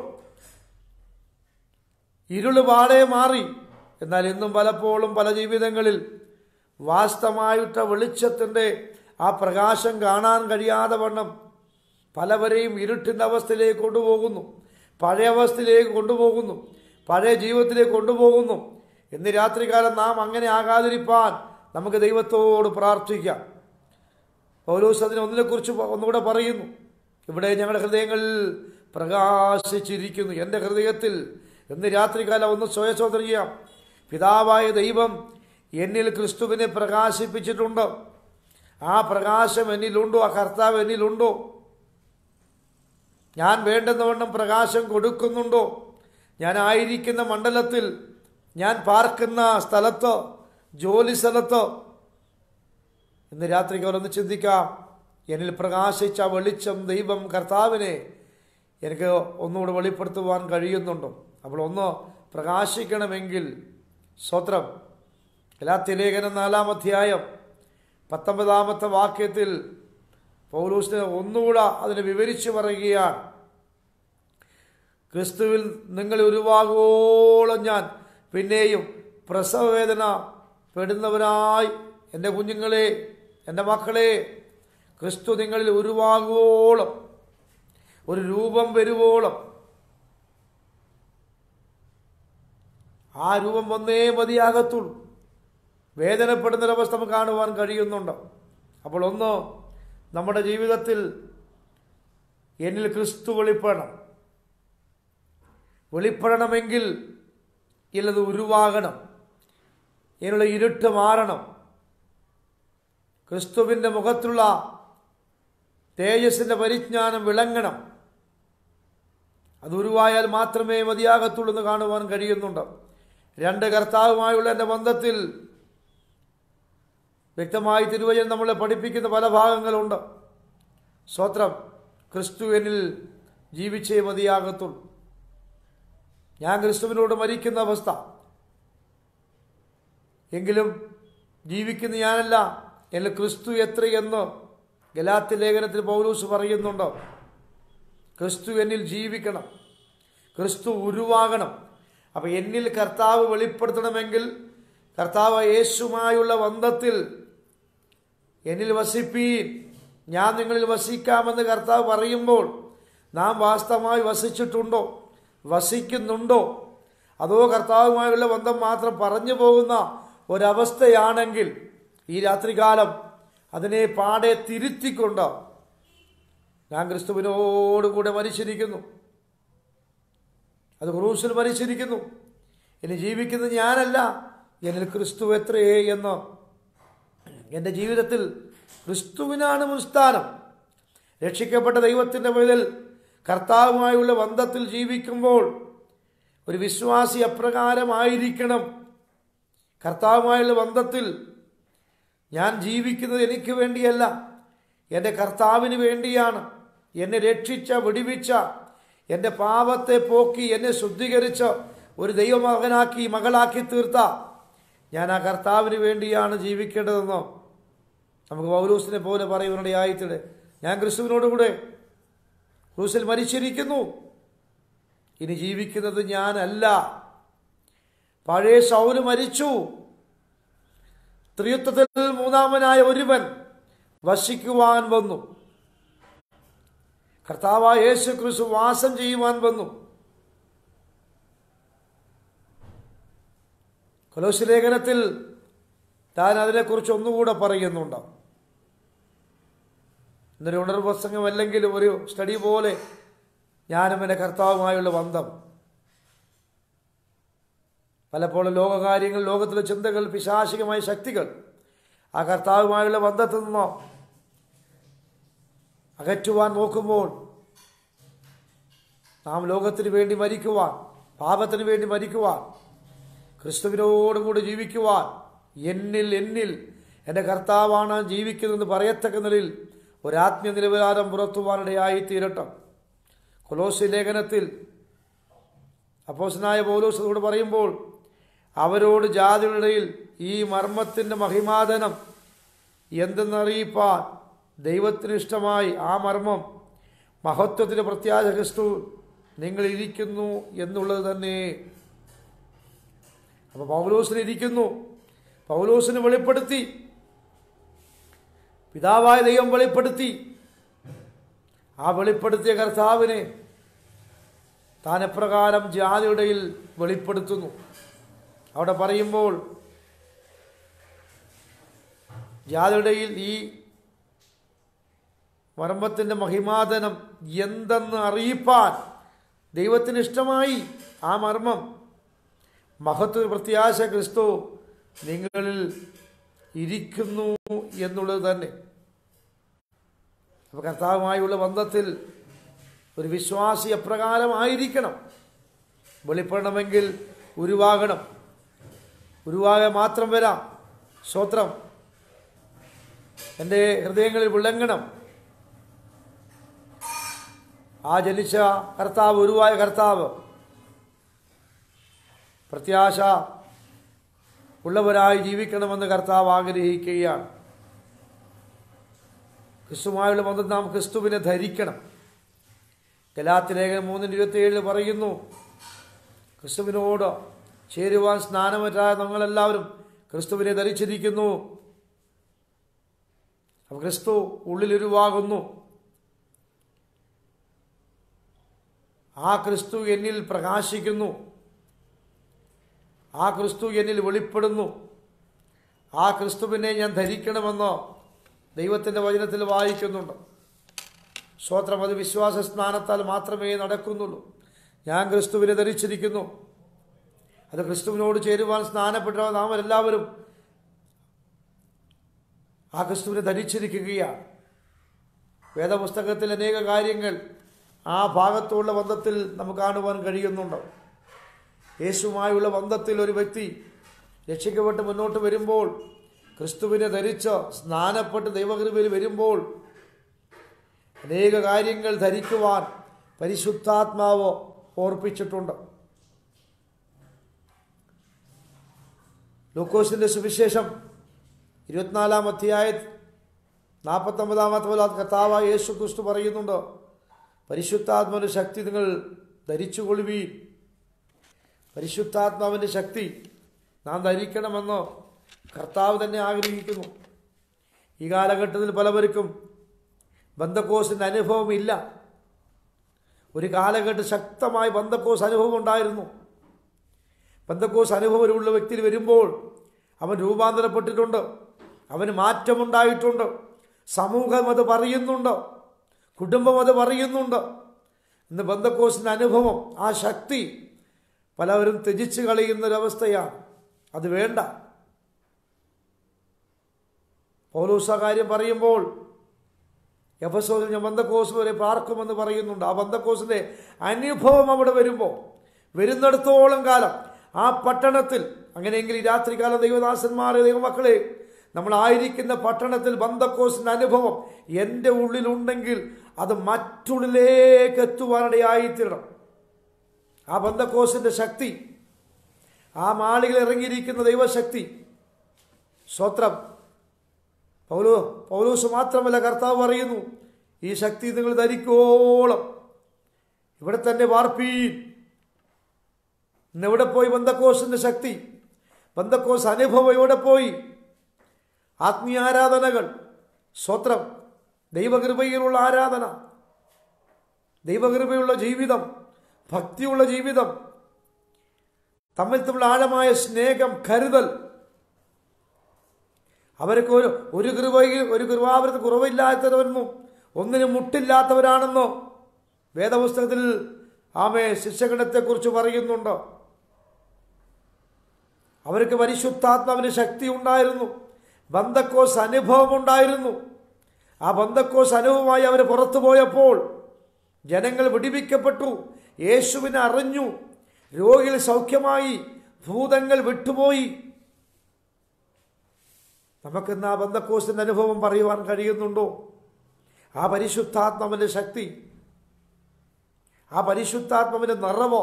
ഇരുള് പാടെ മാറി എന്നാൽ ഇന്നും പലപ്പോഴും പല ജീവിതങ്ങളിൽ വാസ്തവമായിട്ട വെളിച്ചത്തിൻ്റെ ആ പ്രകാശം കാണാൻ കഴിയാതെ വണ്ണം പലവരെയും ഇരുട്ടിൻ്റെ അവസ്ഥയിലേക്ക് കൊണ്ടുപോകുന്നു പഴയ അവസ്ഥയിലേക്ക് കൊണ്ടുപോകുന്നു പഴയ ജീവിതത്തിലേക്ക് കൊണ്ടുപോകുന്നു ഇന്ന് രാത്രികാലം നാം അങ്ങനെ ആകാതിരിപ്പാൻ നമുക്ക് ദൈവത്തോട് പ്രാർത്ഥിക്കാം പൗലോസ് അതിന് ഒന്നിനെക്കുറിച്ച് ഒന്നുകൂടെ പറയുന്നു ഇവിടെ ഞങ്ങളുടെ ഹൃദയങ്ങളിൽ പ്രകാശിച്ചിരിക്കുന്നു എൻ്റെ ഹൃദയത്തിൽ ഇന്ന് രാത്രികാലം ഒന്ന് സ്വയശോധന ചെയ്യാം പിതാവായ ദൈവം എന്നിൽ ക്രിസ്തുവിനെ പ്രകാശിപ്പിച്ചിട്ടുണ്ട് ആ പ്രകാശം എന്നിലുണ്ടോ ആ കർത്താവ് എന്നിലുണ്ടോ ഞാൻ വേണ്ടുന്നവണ്ണം പ്രകാശം കൊടുക്കുന്നുണ്ടോ ഞാൻ ആയിരിക്കുന്ന മണ്ഡലത്തിൽ ഞാൻ പാർക്കുന്ന സ്ഥലത്ത് ജോലി സ്ഥലത്ത് ഇന്ന് രാത്രിക്ക് ഒന്ന് ചിന്തിക്കാം എന്നിൽ പ്രകാശിച്ച വെളിച്ചം ദൈവം കർത്താവിനെ എനിക്ക് ഒന്നുകൂടെ വെളിപ്പെടുത്തുവാൻ കഴിയുന്നുണ്ടോ അപ്പോൾ ഒന്ന് പ്രകാശിക്കണമെങ്കിൽ സ്വത്രം ലേഖനം നാലാം അധ്യായം പത്തൊമ്പതാമത്തെ വാക്യത്തിൽ പൗലൂസിന് ഒന്നുകൂടെ അതിനെ വിവരിച്ചു പറയുകയാണ് ക്രിസ്തുവിൽ നിങ്ങൾ ഉരുവാകുവോളം ഞാൻ പിന്നെയും പ്രസവവേദന പെടുന്നവനായി എൻ്റെ കുഞ്ഞുങ്ങളെ എൻ്റെ മക്കളെ ക്രിസ്തു നിങ്ങളിൽ ഉരുവാകുവോളം ഒരു രൂപം വരുവോളം ആ രൂപം വന്നേ മതിയാകത്തുള്ളൂ വേദനപ്പെടുന്നൊരവസ്ഥ നമുക്ക് കാണുവാൻ കഴിയുന്നുണ്ട് അപ്പോൾ ഒന്ന് നമ്മുടെ ജീവിതത്തിൽ എന്നിൽ ക്രിസ്തു വെളിപ്പെടണം വെളിപ്പെടണമെങ്കിൽ ഇല്ലത് ഉരുവാകണം ഇതിനുള്ള ഇരുട്ട് മാറണം ക്രിസ്തുവിൻ്റെ മുഖത്തുള്ള തേജസ്സിൻ്റെ പരിജ്ഞാനം വിളങ്ങണം അത് ഉരുവായാൽ മാത്രമേ മതിയാകത്തുള്ളൂ എന്ന് കാണുവാൻ കഴിയുന്നുണ്ട് രണ്ട് കർത്താവുമായുള്ള എൻ്റെ ബന്ധത്തിൽ വ്യക്തമായി തിരുവചനം നമ്മളെ പഠിപ്പിക്കുന്ന പല ഭാഗങ്ങളുണ്ട് സ്വത്രം ക്രിസ്തു എന്നിൽ ജീവിച്ചേ മതിയാകത്തുള്ളൂ ഞാൻ ക്രിസ്തുവിനോട് മരിക്കുന്ന അവസ്ഥ എങ്കിലും ജീവിക്കുന്ന ഞാനല്ല എന്നിൽ ക്രിസ്തു എത്രയെന്ന് ഗലാത്തി ലേഖനത്തിൽ പൗലൂസ് പറയുന്നുണ്ട് ക്രിസ്തു എന്നിൽ ജീവിക്കണം ക്രിസ്തു ഉരുവാകണം അപ്പം എന്നിൽ കർത്താവ് വെളിപ്പെടുത്തണമെങ്കിൽ കർത്താവ് യേശുമായുള്ള ബന്ധത്തിൽ എന്നിൽ വസിപ്പീൻ ഞാൻ നിങ്ങളിൽ വസിക്കാമെന്ന് കർത്താവ് പറയുമ്പോൾ നാം വാസ്തവമായി വസിച്ചിട്ടുണ്ടോ വസിക്കുന്നുണ്ടോ അതോ കർത്താവുമായുള്ള ബന്ധം മാത്രം പറഞ്ഞു പോകുന്ന ഒരവസ്ഥയാണെങ്കിൽ ഈ രാത്രികാലം അതിനെ പാടെ തിരുത്തിക്കൊണ്ട് ഞാൻ ക്രിസ്തുവിനോടുകൂടെ മരിച്ചിരിക്കുന്നു അത് ക്രൂസിൽ മരിച്ചിരിക്കുന്നു ഇനി ജീവിക്കുന്നത് ഞാനല്ല എന്നിൽ ക്രിസ്തു എത്രയേ എന്ന് എൻ്റെ ജീവിതത്തിൽ ക്രിസ്തുവിനാണ് മുൻസ്ഥാനം രക്ഷിക്കപ്പെട്ട ദൈവത്തിൻ്റെ മുതൽ കർത്താവുമായുള്ള ബന്ധത്തിൽ ജീവിക്കുമ്പോൾ ഒരു വിശ്വാസി അപ്രകാരമായിരിക്കണം കർത്താവുമായുള്ള ബന്ധത്തിൽ ഞാൻ ജീവിക്കുന്നത് എനിക്ക് വേണ്ടിയല്ല എൻ്റെ കർത്താവിന് വേണ്ടിയാണ് എന്നെ രക്ഷിച്ച വിടിവിച്ച എൻ്റെ പാപത്തെ പോക്കി എന്നെ ശുദ്ധീകരിച്ച് ഒരു ദൈവമകനാക്കി മകളാക്കി തീർത്ത ഞാൻ ആ കർത്താവിന് വേണ്ടിയാണ് ജീവിക്കേണ്ടതെന്നോ നമുക്ക് പൗലൂസിനെ പോലെ പറയുവാനുടെ ആയിത്തിടെ ഞാൻ ക്രിസ്തുവിനോടുകൂടെ ക്രൂസിൽ മരിച്ചിരിക്കുന്നു ഇനി ജീവിക്കുന്നത് ഞാനല്ല പഴയ ശൗല് മരിച്ചു ത്രിയുത്വത്തിൽ മൂന്നാമനായ ഒരുവൻ വശിക്കുവാൻ വന്നു കർത്താവായ യേശു ക്രിസ്തു വാസം ചെയ്യുവാൻ വന്നു കൊലോസ് ലേഖനത്തിൽ താൻ അതിനെക്കുറിച്ച് ഒന്നുകൂടെ പറയുന്നുണ്ട് ഇന്നൊരു ഉണർവ് പ്രസംഗം അല്ലെങ്കിൽ ഒരു സ്റ്റഡി പോലെ ഞാനും എൻ്റെ കർത്താവുമായുള്ള ബന്ധം പലപ്പോഴും ലോകകാര്യങ്ങൾ ലോകത്തിലെ ചിന്തകൾ പിശാചികമായ ശക്തികൾ ആ കർത്താവുമായുള്ള ബന്ധത്തിൽ നിന്നോ അകറ്റുവാൻ നോക്കുമ്പോൾ നാം ലോകത്തിന് വേണ്ടി മരിക്കുവാൻ പാപത്തിന് വേണ്ടി മരിക്കുവാൻ ക്രിസ്തുവിനോടുകൂടി ജീവിക്കുവാൻ എന്നിൽ എന്നിൽ എൻ്റെ കർത്താവാണ് ജീവിക്കുന്നതെന്ന് പറയത്തക്ക നിലയിൽ ഒരാത്മീയ നിലവാരം പുറത്തുവാനിടയായി തീരട്ടെ കൊലോസി ലേഖനത്തിൽ അപ്പോസനായ പൗലോസോട് പറയുമ്പോൾ അവരോട് ജാതികളിടയിൽ ഈ മർമ്മത്തിൻ്റെ മഹിമാതനം എന്തെന്നറിയിപ്പാൻ ദൈവത്തിന് ഇഷ്ടമായി ആ മർമ്മം മഹത്വത്തിൻ്റെ പ്രത്യാശ ക്രിസ്തു നിങ്ങൾ ഇരിക്കുന്നു എന്നുള്ളത് തന്നെ അപ്പൊ പൗലോസിന് ഇരിക്കുന്നു പൗലോസിന് വെളിപ്പെടുത്തി പിതാവായ ദൈവം വെളിപ്പെടുത്തി ആ വെളിപ്പെടുത്തിയ കർത്താവിനെ താൻ എപ്രകാരം ജാതിയുടെയിൽ വെളിപ്പെടുത്തുന്നു അവിടെ പറയുമ്പോൾ ജാതിയുടെയിൽ ഈ മർമ്മത്തിൻ്റെ മഹിമാതനം എന്തെന്ന് അറിയിപ്പാൻ ദൈവത്തിന് ഇഷ്ടമായി ആ മർമ്മം മഹത്വ പ്രത്യാശ ക്രിസ്തു നിങ്ങളിൽ ഇരിക്കുന്നു എന്നുള്ളത് തന്നെ അപ്പോൾ കർത്താവുമായുള്ള ബന്ധത്തിൽ ഒരു വിശ്വാസി എപ്രകാരമായിരിക്കണം വെളിപ്പെടണമെങ്കിൽ ഉരുവാകണം ഉരുവാകാൻ മാത്രം വരാം സ്വത്രം എൻ്റെ ഹൃദയങ്ങളിൽ വിളങ്ങണം ആ ജനിച്ച കർത്താവ് ഉരുവായ കർത്താവ് പ്രത്യാശ ഉള്ളവരായി ജീവിക്കണമെന്ന് കർത്താവ് ആഗ്രഹിക്കുകയാണ് ക്രിസ്തുമായുള്ള ബന്ധം നാം ക്രിസ്തുവിനെ ധരിക്കണം ഗലാത്തി ലേഖനം മൂന്നിന് ഇരുപത്തിയേഴിൽ പറയുന്നു ക്രിസ്തുവിനോട് ചേരുവാൻ സ്നാനമറ്റായ നമ്മളെല്ലാവരും ക്രിസ്തുവിനെ ധരിച്ചിരിക്കുന്നു അപ്പോൾ ക്രിസ്തു ഉള്ളിലുരുവാകുന്നു ആ ക്രിസ്തു എന്നിൽ പ്രകാശിക്കുന്നു ആ ക്രിസ്തു എന്നിൽ വെളിപ്പെടുന്നു ആ ക്രിസ്തുവിനെ ഞാൻ ധരിക്കണമെന്നോ ദൈവത്തിൻ്റെ വചനത്തിൽ വായിക്കുന്നുണ്ട് സ്വോത്രം അത് വിശ്വാസ സ്നാനത്താൽ മാത്രമേ നടക്കുന്നുള്ളൂ ഞാൻ ക്രിസ്തുവിനെ ധരിച്ചിരിക്കുന്നു അത് ക്രിസ്തുവിനോട് ചേരുവാൻ സ്നാനപ്പെട്ട നാം എല്ലാവരും ആ ക്രിസ്തുവിനെ ധരിച്ചിരിക്കുകയാണ് വേദപുസ്തകത്തിൽ അനേക കാര്യങ്ങൾ ആ ഭാഗത്തുള്ള ബന്ധത്തിൽ നമുക്ക് കാണുവാൻ കഴിയുന്നുണ്ട് യേശുവുമായുള്ള ബന്ധത്തിൽ ഒരു വ്യക്തി രക്ഷിക്കപ്പെട്ട് മുന്നോട്ട് വരുമ്പോൾ ക്രിസ്തുവിനെ ധരിച്ച് സ്നാനപ്പെട്ട് ദൈവകൃപയിൽ വരുമ്പോൾ അനേക കാര്യങ്ങൾ ധരിക്കുവാൻ പരിശുദ്ധാത്മാവ് ഓർപ്പിച്ചിട്ടുണ്ട് ലൂക്കോസിന്റെ സുവിശേഷം ഇരുപത്തിനാലാം അധ്യായ നാൽപ്പത്തൊമ്പതാമത്തെ പോലെ കർത്താവായ യേശു ക്രിസ്തു പറയുന്നുണ്ട് പരിശുദ്ധാത്മാവിൻ്റെ ശക്തി നിങ്ങൾ ധരിച്ചുകൊള്ളുവീൻ പരിശുദ്ധാത്മാവിൻ്റെ ശക്തി നാം ധരിക്കണമെന്ന് കർത്താവ് തന്നെ ആഗ്രഹിക്കുന്നു ഈ കാലഘട്ടത്തിൽ പലവർക്കും ബന്ധക്കോസിൻ്റെ അനുഭവം ഇല്ല ഒരു കാലഘട്ടം ശക്തമായ ബന്ധക്കോസ് അനുഭവം ഉണ്ടായിരുന്നു ബന്ധക്കോസ് അനുഭവമുള്ള വ്യക്തി വരുമ്പോൾ അവൻ രൂപാന്തരപ്പെട്ടിട്ടുണ്ട് അവന് മാറ്റമുണ്ടായിട്ടുണ്ട് സമൂഹം അത് പറയുന്നുണ്ട് കുടുംബം അത് പറയുന്നുണ്ട് ഇന്ന് ബന്ധക്കോസിൻ്റെ അനുഭവം ആ ശക്തി പലവരും ത്യജിച്ച് കളയുന്നൊരവസ്ഥയാണ് അത് വേണ്ട പൗലൂസ കാര്യം പറയുമ്പോൾ എഫസോസിൽ ഞാൻ ബന്ധക്കോസ് വരെ പാർക്കുമെന്ന് പറയുന്നുണ്ട് ആ ബന്ധക്കോസിന്റെ അനുഭവം അവിടെ വരുമ്പോൾ വരുന്നിടത്തോളം കാലം ആ പട്ടണത്തിൽ അങ്ങനെയെങ്കിൽ ഈ രാത്രികാല ദൈവദാസന്മാരെ ദൈവമക്കളെ നമ്മളായിരിക്കുന്ന പട്ടണത്തിൽ ബന്ധക്കോസിന്റെ അനുഭവം എൻ്റെ ഉള്ളിലുണ്ടെങ്കിൽ അത് മറ്റുള്ളിലേക്ക് എത്തുവാനിടയായിത്തീരണം ആ ബന്ധക്കോസിന്റെ ശക്തി ആ മാളികൾ ഇറങ്ങിയിരിക്കുന്ന ദൈവശക്തി സ്വത്രം പൗലോ പൗലൂസ് മാത്രമല്ല കർത്താവ് പറയുന്നു ഈ ശക്തി നിങ്ങൾ ധരിക്കോളം ഇവിടെ തന്നെ വാർപ്പീൻ ഇന്ന് എവിടെ പോയി ബന്ധക്കോസിന്റെ ശക്തി ബന്ധക്കോസ് അനുഭവം എവിടെ പോയി ആത്മീയാരാധനകൾ സ്വത്രം ദൈവകൃപയിലുള്ള ആരാധന ദൈവകൃപയുള്ള ജീവിതം ഭക്തിയുള്ള ജീവിതം തമ്മിൽ തമ്മിൽ ആഴമായ സ്നേഹം കരുതൽ അവർക്ക് ഒരു ഒരു കൃപയിൽ ഒരു കൃപാവരത്ത് കുറവില്ലാത്തവരെന്നും ഒന്നിനും മുട്ടില്ലാത്തവരാണെന്നോ വേദപുസ്തകത്തിൽ ആമേ ശിക്ഷഗണത്തെക്കുറിച്ച് പറയുന്നുണ്ട് അവർക്ക് പരിശുദ്ധാത്മാവിന് ശക്തി ഉണ്ടായിരുന്നു ബന്ധക്കോസ് അനുഭവം ഉണ്ടായിരുന്നു ആ ബന്ധക്കോസ് അനുഭവമായി അവർ പുറത്തു പോയപ്പോൾ ജനങ്ങൾ വിടിവിക്കപ്പെട്ടു യേശുവിനെ അറിഞ്ഞു രോഗികൾ സൗഖ്യമായി ഭൂതങ്ങൾ വിട്ടുപോയി നമുക്കിന്ന് ആ ബന്ധക്കോസിന്റെ അനുഭവം പറയുവാൻ കഴിയുന്നുണ്ടോ ആ പരിശുദ്ധാത്മാവിന്റെ ശക്തി ആ പരിശുദ്ധാത്മാവിന്റെ നിറവോ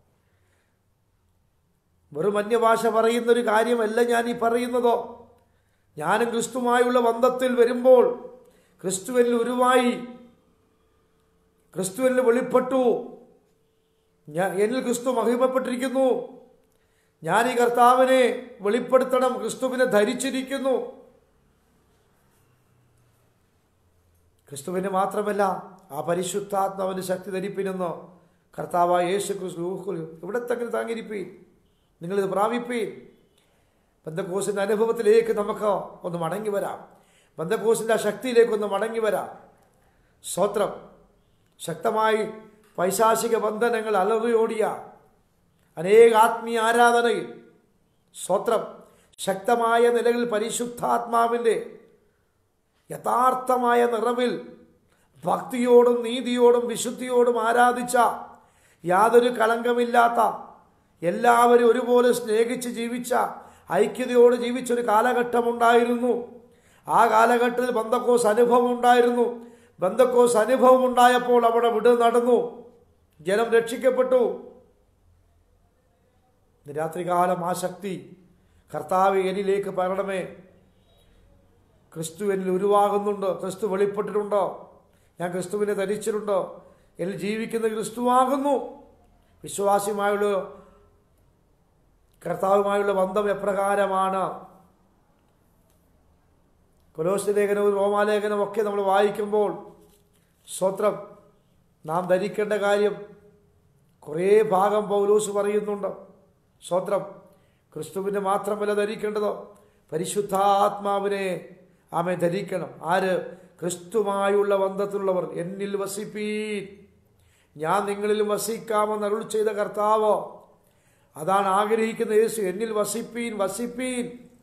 വെറും അന്യഭാഷ പറയുന്ന ഒരു കാര്യമല്ല ഞാൻ ഈ പറയുന്നതോ ഞാനും ക്രിസ്തുമായുള്ള ബന്ധത്തിൽ വരുമ്പോൾ ക്രിസ്തുവിൽ ഉരുവായി ക്രിസ്തുവിൽ വെളിപ്പെട്ടു ഞാൻ എന്നിൽ ക്രിസ്തു മഹിമപ്പെട്ടിരിക്കുന്നു ഞാൻ ഈ കർത്താവിനെ വെളിപ്പെടുത്തണം ക്രിസ്തുവിനെ ധരിച്ചിരിക്കുന്നു ക്രിസ്തുവിന് മാത്രമല്ല ആ പരിശുദ്ധാത്മാവിന് ശക്തി ധരിപ്പിനെന്ന് കർത്താവായ യേശു ക്രിസ്തു ഇവിടെ തന്നെ താങ്ങിരിപ്പീൻ നിങ്ങളിത് പ്രാപിപ്പീൻ ബന്ധക്കോസിൻ്റെ അനുഭവത്തിലേക്ക് നമുക്ക് ഒന്ന് മടങ്ങി വരാം ബന്ധക്കോസിൻ്റെ ആ ശക്തിയിലേക്ക് ഒന്ന് മടങ്ങി വരാം സ്വത്രം ശക്തമായി പൈശാചിക ബന്ധനങ്ങൾ അലറിയോടിയ അനേക ആത്മീയ ആരാധനയിൽ സ്വത്രം ശക്തമായ നിലകളിൽ പരിശുദ്ധാത്മാവിൻ്റെ യഥാർത്ഥമായ നിറവിൽ ഭക്തിയോടും നീതിയോടും വിശുദ്ധിയോടും ആരാധിച്ച യാതൊരു കളങ്കമില്ലാത്ത എല്ലാവരും ഒരുപോലെ സ്നേഹിച്ച് ജീവിച്ച ഐക്യതയോട് ജീവിച്ചൊരു കാലഘട്ടമുണ്ടായിരുന്നു ആ കാലഘട്ടത്തിൽ ബന്ധക്കോസ് അനുഭവം ഉണ്ടായിരുന്നു ബന്ധക്കോസ് അനുഭവം ഉണ്ടായപ്പോൾ അവിടെ വിട് നടന്നു ജനം രക്ഷിക്കപ്പെട്ടു ഇന്ന് രാത്രികാലം ആ ശക്തി കർത്താവ് എന്നിലേക്ക് പകരണമേ ക്രിസ്തു എന്നിൽ ഉരുവാകുന്നുണ്ടോ ക്രിസ്തു വെളിപ്പെട്ടിട്ടുണ്ടോ ഞാൻ ക്രിസ്തുവിനെ ധരിച്ചിട്ടുണ്ടോ എന്നിൽ ജീവിക്കുന്ന ക്രിസ്തുവാകുന്നു വിശ്വാസിയുമായുള്ള കർത്താവുമായുള്ള ബന്ധം എപ്രകാരമാണ് കൊലോസ് ലേഖനവും റോമാലേഖനവും ഒക്കെ നമ്മൾ വായിക്കുമ്പോൾ സ്വത്രം നാം ധരിക്കേണ്ട കാര്യം കുറേ ഭാഗം പൗലൂസ് പറയുന്നുണ്ട് സ്വത്രം ക്രിസ്തുവിനെ മാത്രമല്ല ധരിക്കേണ്ടതോ പരിശുദ്ധാത്മാവിനെ ആമെ ധരിക്കണം ആര് ക്രിസ്തുമായുള്ള ബന്ധത്തിലുള്ളവർ എന്നിൽ വസിപ്പീൻ ഞാൻ നിങ്ങളിലും വസിക്കാമെന്ന് അരുൾ ചെയ്ത കർത്താവോ അതാണ് ആഗ്രഹിക്കുന്ന യേശു എന്നിൽ വസിപ്പീൻ വസിപ്പീൻ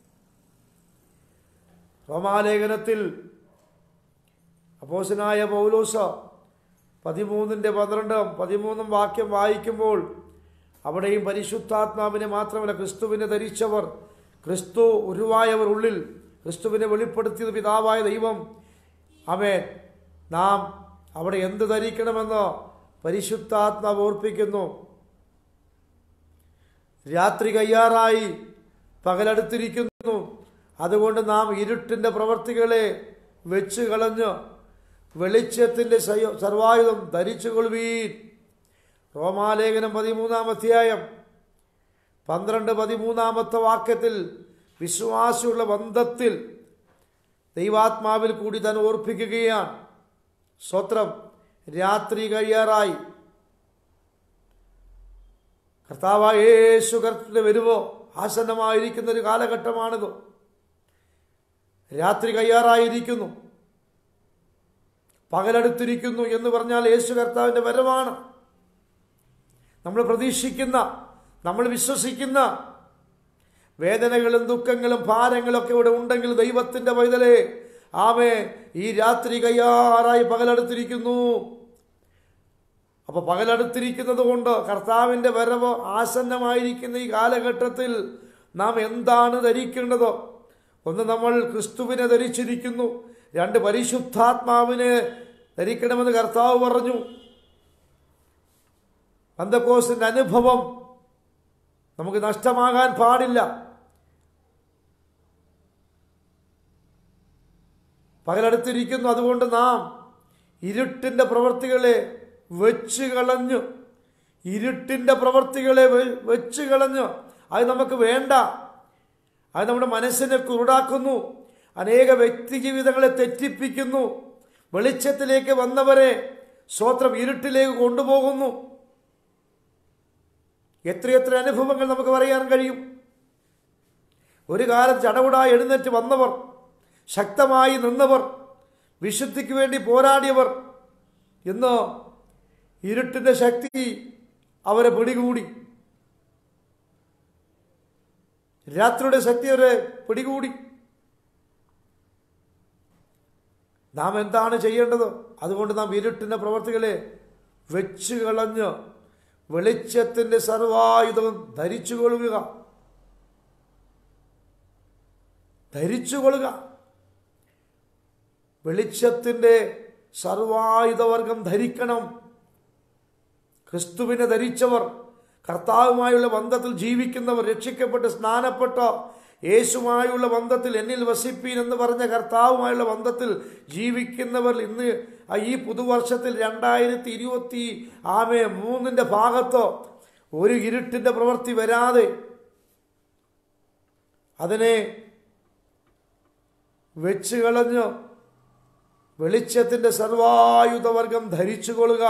റോമാലേഖനത്തിൽ അപ്പോസനായ പൗലോസ പതിമൂന്നിൻ്റെ പന്ത്രണ്ടും പതിമൂന്നും വാക്യം വായിക്കുമ്പോൾ അവിടെയും പരിശുദ്ധാത്മാവിനെ മാത്രമല്ല ക്രിസ്തുവിനെ ധരിച്ചവർ ക്രിസ്തു ഉരുവായവർ ഉള്ളിൽ ക്രിസ്തുവിനെ വെളിപ്പെടുത്തിയത് പിതാവായ ദൈവം അവൻ നാം അവിടെ എന്ത് ധരിക്കണമെന്ന് പരിശുദ്ധാത്മാവ് ഓർപ്പിക്കുന്നു രാത്രി കയ്യാറായി പകലടുത്തിരിക്കുന്നു അതുകൊണ്ട് നാം ഇരുട്ടിൻ്റെ പ്രവർത്തികളെ വെച്ച് കളഞ്ഞ് വെളിച്ചത്തിൻ്റെ സയ- സർവായുധം ധരിച്ചു കൊള്ളുവീൻ റോമാലേഖനം പതിമൂന്നാം അധ്യായം പന്ത്രണ്ട് പതിമൂന്നാമത്തെ വാക്യത്തിൽ വിശ്വാസിയുള്ള ബന്ധത്തിൽ ദൈവാത്മാവിൽ കൂടി താൻ ഓർപ്പിക്കുകയാണ് സ്വത്രം രാത്രി കഴിയാറായി കർത്താവായ യേശു കർത്തിന്റെ വരുവോ ആസന്നമായിരിക്കുന്ന ഒരു കാലഘട്ടമാണിത് രാത്രി കയ്യാറായിരിക്കുന്നു പകലടുത്തിരിക്കുന്നു എന്ന് പറഞ്ഞാൽ യേശു കർത്താവിൻ്റെ വരവാണ് നമ്മൾ പ്രതീക്ഷിക്കുന്ന നമ്മൾ വിശ്വസിക്കുന്ന വേദനകളും ദുഃഖങ്ങളും ഭാരങ്ങളും ഒക്കെ ഇവിടെ ഉണ്ടെങ്കിൽ ദൈവത്തിൻ്റെ പൈതലേ ആമേ ഈ രാത്രി കയ്യാറായി പകലടുത്തിരിക്കുന്നു അപ്പൊ പകലടുത്തിരിക്കുന്നത് കൊണ്ട് കർത്താവിൻ്റെ വരവ് ആസന്നമായിരിക്കുന്ന ഈ കാലഘട്ടത്തിൽ നാം എന്താണ് ധരിക്കേണ്ടത് ഒന്ന് നമ്മൾ ക്രിസ്തുവിനെ ധരിച്ചിരിക്കുന്നു രണ്ട് പരിശുദ്ധാത്മാവിനെ ധരിക്കണമെന്ന് കർത്താവ് പറഞ്ഞു പന്തക്കോസിന്റെ അനുഭവം നമുക്ക് നഷ്ടമാകാൻ പാടില്ല പകലടുത്തിരിക്കുന്നു അതുകൊണ്ട് നാം ഇരുട്ടിന്റെ പ്രവൃത്തികളെ വെച്ച് കളഞ്ഞു ഇരുട്ടിന്റെ പ്രവൃത്തികളെ വെ- വെച്ച് കളഞ്ഞു അത് നമുക്ക് വേണ്ട അത് നമ്മുടെ മനസ്സിനെ കുരുടാക്കുന്നു അനേക വ്യക്തി ജീവിതങ്ങളെ തെറ്റിപ്പിക്കുന്നു വെളിച്ചത്തിലേക്ക് വന്നവരെ സ്വത്രം ഇരുട്ടിലേക്ക് കൊണ്ടുപോകുന്നു എത്രയെത്ര അനുഭവങ്ങൾ നമുക്ക് പറയാൻ കഴിയും ഒരു കാലത്ത് ചടവുടായി എഴുന്നേറ്റ് വന്നവർ ശക്തമായി നിന്നവർ വിശുദ്ധിക്ക് വേണ്ടി പോരാടിയവർ ഇന്ന് ഇരുട്ടിന്റെ ശക്തി അവരെ പിടികൂടി രാത്രിയുടെ ശക്തി അവരെ പിടികൂടി നാം എന്താണ് ചെയ്യേണ്ടത് അതുകൊണ്ട് നാം ഇരുട്ടിന്റെ പ്രവർത്തികളെ വെച്ച് കളഞ്ഞ് വെളിച്ചത്തിന്റെ സർവായുധം ധരിച്ചു കൊള്ളുക ധരിച്ചു കൊള്ളുക വെളിച്ചത്തിന്റെ സർവായുധവർഗം ധരിക്കണം ക്രിസ്തുവിനെ ധരിച്ചവർ കർത്താവുമായുള്ള ബന്ധത്തിൽ ജീവിക്കുന്നവർ രക്ഷിക്കപ്പെട്ട് സ്നാനപ്പെട്ട യേശുമായുള്ള ബന്ധത്തിൽ എന്നിൽ വസിപ്പീൻ എന്ന് പറഞ്ഞ കർത്താവുമായുള്ള ബന്ധത്തിൽ ജീവിക്കുന്നവർ ഇന്ന് ആ ഈ പുതുവർഷത്തിൽ രണ്ടായിരത്തി ഇരുപത്തി ആമേ മൂന്നിന്റെ ഭാഗത്ത് ഒരു ഇരുട്ടിന്റെ പ്രവൃത്തി വരാതെ അതിനെ വെച്ച് കളഞ്ഞ് വെളിച്ചത്തിന്റെ സർവായുധവർഗം ധരിച്ചുകൊള്ളുക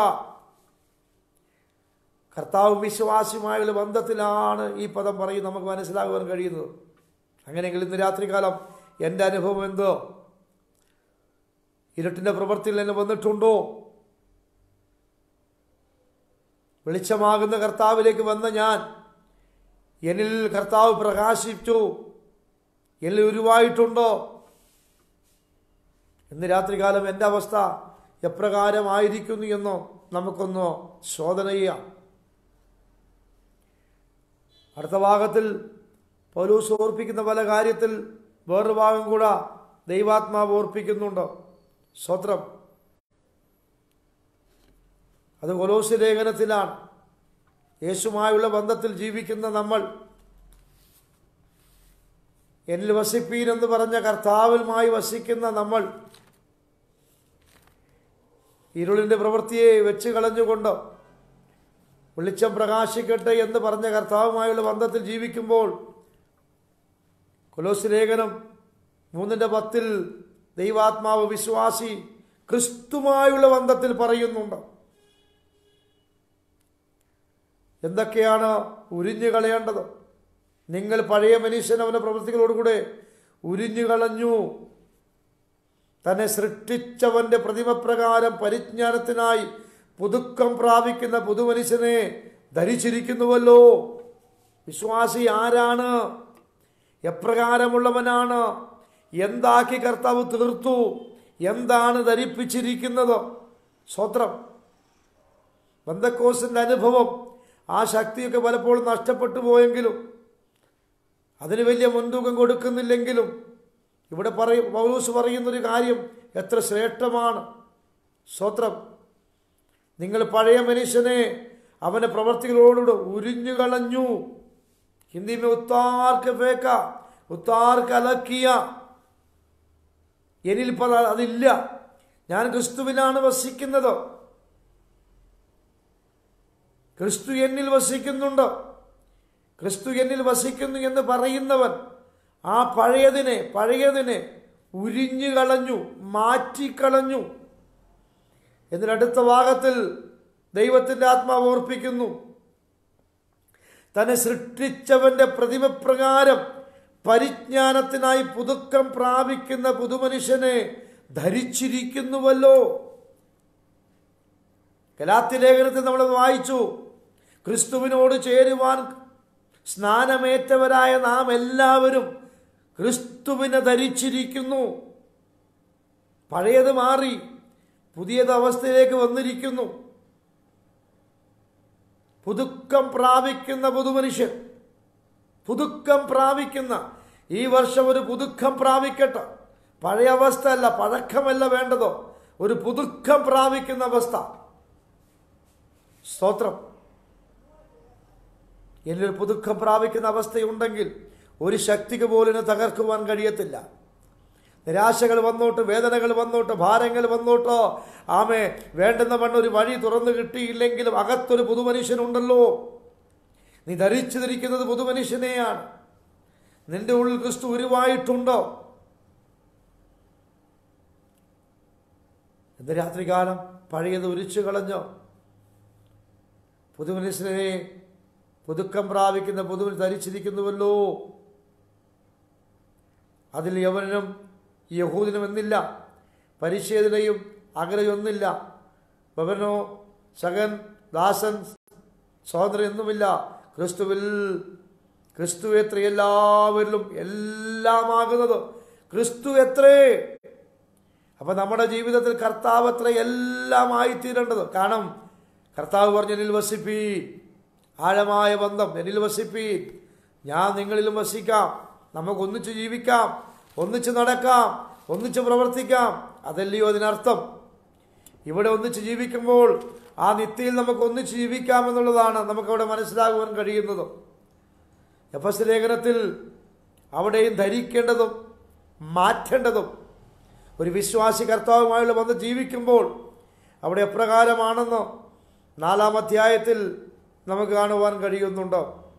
കർത്താവ് വിശ്വാസിയുമായുള്ള ബന്ധത്തിലാണ് ഈ പദം പറയും നമുക്ക് മനസ്സിലാകുവാൻ കഴിയുന്നത് അങ്ങനെയെങ്കിൽ ഇന്ന് രാത്രികാലം എൻ്റെ അനുഭവം എന്തോ ഇരുട്ടിൻ്റെ പ്രവൃത്തിയിൽ എന്നെ വന്നിട്ടുണ്ടോ വെളിച്ചമാകുന്ന കർത്താവിലേക്ക് വന്ന ഞാൻ എന്നിൽ കർത്താവ് പ്രകാശിച്ചു എന്നിൽ ഉരുവായിട്ടുണ്ടോ ഇന്ന് രാത്രികാലം എൻ്റെ അവസ്ഥ എപ്രകാരമായിരിക്കുന്നു എന്നോ നമുക്കൊന്ന് ശോധന ചെയ്യാം അടുത്ത ഭാഗത്തിൽ പൗലൂസ് ഓർപ്പിക്കുന്ന പല കാര്യത്തിൽ വേറൊരു ഭാഗം കൂടെ ദൈവാത്മാവ് ഓർപ്പിക്കുന്നുണ്ട് സ്വത്രം അത് കൊലോസ് ലേഖനത്തിലാണ് യേശുമായുള്ള ബന്ധത്തിൽ ജീവിക്കുന്ന നമ്മൾ എന്നിൽ വസിപ്പീൻ എന്ന് പറഞ്ഞ കർത്താവിലുമായി വസിക്കുന്ന നമ്മൾ ഇരുളിന്റെ പ്രവൃത്തിയെ വെച്ച് കളഞ്ഞുകൊണ്ട് വെളിച്ചം പ്രകാശിക്കട്ടെ എന്ന് പറഞ്ഞ കർത്താവുമായുള്ള ബന്ധത്തിൽ ജീവിക്കുമ്പോൾ കൊലോസ് ലേഖനം മൂന്നിന്റെ പത്തിൽ ദൈവാത്മാവ് വിശ്വാസി ക്രിസ്തുമായുള്ള ബന്ധത്തിൽ പറയുന്നുണ്ട് എന്തൊക്കെയാണ് ഉരിഞ്ഞു കളയേണ്ടത് നിങ്ങൾ പഴയ മനുഷ്യൻ അവന്റെ പ്രവൃത്തികളോടുകൂടെ ഉരിഞ്ഞു കളഞ്ഞു തന്നെ സൃഷ്ടിച്ചവന്റെ പ്രതിമപ്രകാരം പരിജ്ഞാനത്തിനായി പുതുക്കം പ്രാപിക്കുന്ന പുതുമനുഷ്യനെ ധരിച്ചിരിക്കുന്നുവല്ലോ വിശ്വാസി ആരാണ് എപ്രകാരമുള്ളവനാണ് എന്താക്കി കർത്താവ് തീർത്തു എന്താണ് ധരിപ്പിച്ചിരിക്കുന്നത് സ്വത്രം ബന്ധക്കോസിന്റെ അനുഭവം ആ ശക്തിയൊക്കെ പലപ്പോഴും നഷ്ടപ്പെട്ടു പോയെങ്കിലും അതിന് വലിയ മുൻതൂക്കം കൊടുക്കുന്നില്ലെങ്കിലും ഇവിടെ പറയും പൗലൂസ് പറയുന്നൊരു കാര്യം എത്ര ശ്രേഷ്ഠമാണ് സ്വത്രം നിങ്ങൾ പഴയ മനുഷ്യനെ അവന്റെ പ്രവർത്തികളോടുകൂടെ ഉരിഞ്ഞു കളഞ്ഞു ഹിന്ദി में उतार के फेंका उतार के अलग किया എന്നിൽ ഇപ്പൊ അത് അതില്ല ഞാൻ ക്രിസ്തുവിനാണ് വസിക്കുന്നത് ക്രിസ്തു എന്നിൽ വസിക്കുന്നുണ്ട് ക്രിസ്തു എന്നിൽ വസിക്കുന്നു എന്ന് പറയുന്നവൻ ആ പഴയതിനെ പഴയതിനെ ഉരിഞ്ഞു കളഞ്ഞു മാറ്റിക്കളഞ്ഞു എന്നിട്ട് അടുത്ത ഭാഗത്തിൽ ദൈവത്തിന്റെ ആത്മാവ് ഓർപ്പിക്കുന്നു തന്നെ സൃഷ്ടിച്ചവന്റെ പ്രതിമപ്രകാരം പരിജ്ഞാനത്തിനായി പുതുക്കം പ്രാപിക്കുന്ന പുതുമനുഷ്യനെ ധരിച്ചിരിക്കുന്നുവല്ലോ കലാത്തി ലേഖനത്തിൽ നമ്മൾ വായിച്ചു ക്രിസ്തുവിനോട് ചേരുവാൻ സ്നാനമേറ്റവരായ നാം എല്ലാവരും ക്രിസ്തുവിനെ ധരിച്ചിരിക്കുന്നു പഴയത് മാറി പുതിയത് അവസ്ഥയിലേക്ക് വന്നിരിക്കുന്നു പുതുക്കം പ്രാപിക്കുന്ന പുതുമനുഷ്യൻ പുതുക്കം പ്രാപിക്കുന്ന ഈ വർഷം ഒരു പുതുക്കം പ്രാപിക്കട്ടെ പഴയ അവസ്ഥ അല്ല പഴക്കമല്ല വേണ്ടതോ ഒരു പുതുക്കം പ്രാപിക്കുന്ന അവസ്ഥ സ്തോത്രം എന്നിൽ പുതുക്കം പ്രാപിക്കുന്ന അവസ്ഥയുണ്ടെങ്കിൽ ഒരു ശക്തിക്ക് പോലും എന്നെ തകർക്കുവാൻ കഴിയത്തില്ല നിരാശകൾ വന്നോട്ട് വേദനകൾ വന്നോട്ട് ഭാരങ്ങൾ വന്നോട്ടോ ആമേ വേണ്ടുന്ന വണ്ണം ഒരു വഴി തുറന്നു കിട്ടിയില്ലെങ്കിലും അകത്തൊരു പുതുമനുഷ്യനുണ്ടല്ലോ നീ ധരിച്ചു ധരിക്കുന്നത് പുതുമനുഷ്യനെയാണ് നിന്റെ ഉള്ളിൽ ക്രിസ്തു ഉരുവായിട്ടുണ്ടോ ഇന്ന് രാത്രികാലം പഴയത് ഉരിച്ചു കളഞ്ഞോ പുതുമനുഷ്യനെ പുതുക്കം പ്രാപിക്കുന്ന പുതുമൻ ധരിച്ചിരിക്കുന്നുവല്ലോ അതിൽ യവനും യഹൂദിനും എന്നില്ല പരിച്ഛേദനയും അഗ്രയൊന്നില്ല ഭവനോ സകൻ ദാസൻ സ്വാതന്ത്ര്യം എന്നുമില്ല ക്രിസ്തുവിൽ ക്രിസ്തു എത്ര എല്ലാവരിലും എല്ലാമാകുന്നത് ക്രിസ്തു എത്രേ അപ്പൊ നമ്മുടെ ജീവിതത്തിൽ കർത്താവ് എത്ര എല്ലാമായി തീരേണ്ടത് കാരണം കർത്താവ് പറഞ്ഞു എന്നിൽ വസിപ്പീ ആഴമായ ബന്ധം എന്നിൽ വസിപ്പീ ഞാൻ നിങ്ങളിലും വസിക്കാം നമുക്ക് ഒന്നിച്ച് ജീവിക്കാം ഒന്നിച്ച് നടക്കാം ഒന്നിച്ച് പ്രവർത്തിക്കാം അതല്ലയോ അതിനർത്ഥം ഇവിടെ ഒന്നിച്ച് ജീവിക്കുമ്പോൾ ആ നിത്യയിൽ നമുക്ക് ഒന്നിച്ച് ജീവിക്കാം എന്നുള്ളതാണ് നമുക്കവിടെ മനസ്സിലാകുവാൻ കഴിയുന്നത് എഫ് എസ് ലേഖനത്തിൽ അവിടെയും ധരിക്കേണ്ടതും മാറ്റേണ്ടതും ഒരു വിശ്വാസി കർത്താവുമായുള്ള ബന്ധം ജീവിക്കുമ്പോൾ അവിടെ എപ്രകാരമാണെന്ന് നാലാം അധ്യായത്തിൽ നമുക്ക് കാണുവാൻ കഴിയുന്നുണ്ടോ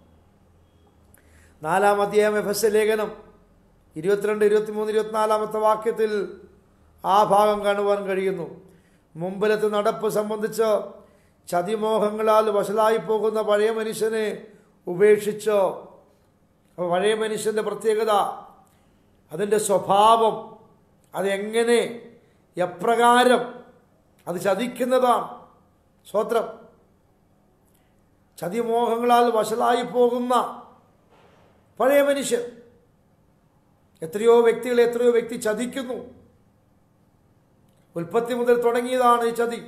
നാലാം അധ്യായം എഫ് എസ് ലേഖനം ഇരുപത്തിരണ്ട് ഇരുപത്തിമൂന്ന് ഇരുപത്തിനാലാമത്തെ വാക്യത്തിൽ ആ ഭാഗം കാണുവാൻ കഴിയുന്നു മുമ്പിലത്തെ നടപ്പ് സംബന്ധിച്ച് ചതിമോഹങ്ങളാൽ വഷളായി പോകുന്ന പഴയ മനുഷ്യനെ ഉപേക്ഷിച്ച് അപ്പോൾ പഴയ മനുഷ്യൻ്റെ പ്രത്യേകത അതിൻ്റെ സ്വഭാവം അതെങ്ങനെ എപ്രകാരം അത് ചതിക്കുന്നതാണ് സ്വത്രം ചതിമോഹങ്ങളാൽ വഷളായി പോകുന്ന പഴയ മനുഷ്യൻ എത്രയോ വ്യക്തികളെ എത്രയോ വ്യക്തി ചതിക്കുന്നു ഉൽപ്പത്തി മുതൽ തുടങ്ങിയതാണ് ഈ ചതി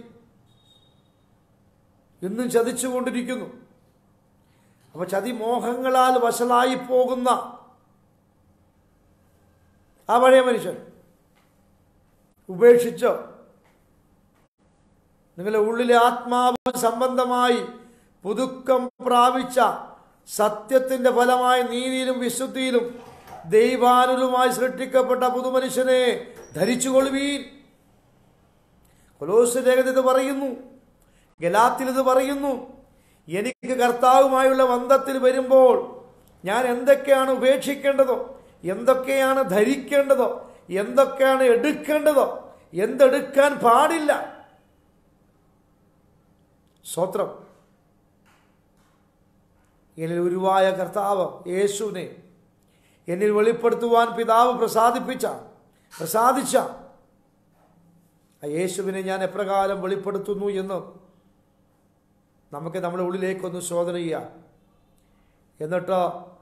ഇന്നും ചതിച്ചുകൊണ്ടിരിക്കുന്നു അപ്പൊ ചതിമോഹങ്ങളാൽ വഷളായി പോകുന്ന ആ പഴയ മനുഷ്യൻ ഉപേക്ഷിച്ച് നിങ്ങളുടെ ഉള്ളിലെ ആത്മാവ് സംബന്ധമായി പുതുക്കം പ്രാപിച്ച സത്യത്തിന്റെ ഫലമായി നീതിയിലും വിശുദ്ധിയിലും ദൈവാനുരുമായി സൃഷ്ടിക്കപ്പെട്ട പുതുമനുഷ്യനെ ധരിച്ചുകൊള്ളുവീൻ കൊലോസ് ലേഖനം ഇത് പറയുന്നു ഗലാത്തിൽ ഇത് പറയുന്നു എനിക്ക് കർത്താവുമായുള്ള ബന്ധത്തിൽ വരുമ്പോൾ ഞാൻ എന്തൊക്കെയാണ് ഉപേക്ഷിക്കേണ്ടതോ എന്തൊക്കെയാണ് ധരിക്കേണ്ടതോ എന്തൊക്കെയാണ് എടുക്കേണ്ടതോ എന്തെടുക്കാൻ പാടില്ല സ്വത്രം എന്നിൽ ഉരുവായ കർത്താവ് യേശുവിനെ എന്നിൽ വെളിപ്പെടുത്തുവാൻ പിതാവ് പ്രസാദിപ്പിച്ച പ്രസാദിച്ച ആ യേശുവിനെ ഞാൻ എപ്രകാരം വെളിപ്പെടുത്തുന്നു എന്ന് നമുക്ക് നമ്മുടെ ഉള്ളിലേക്കൊന്ന് ശോധന ചെയ്യാം എന്നിട്ട്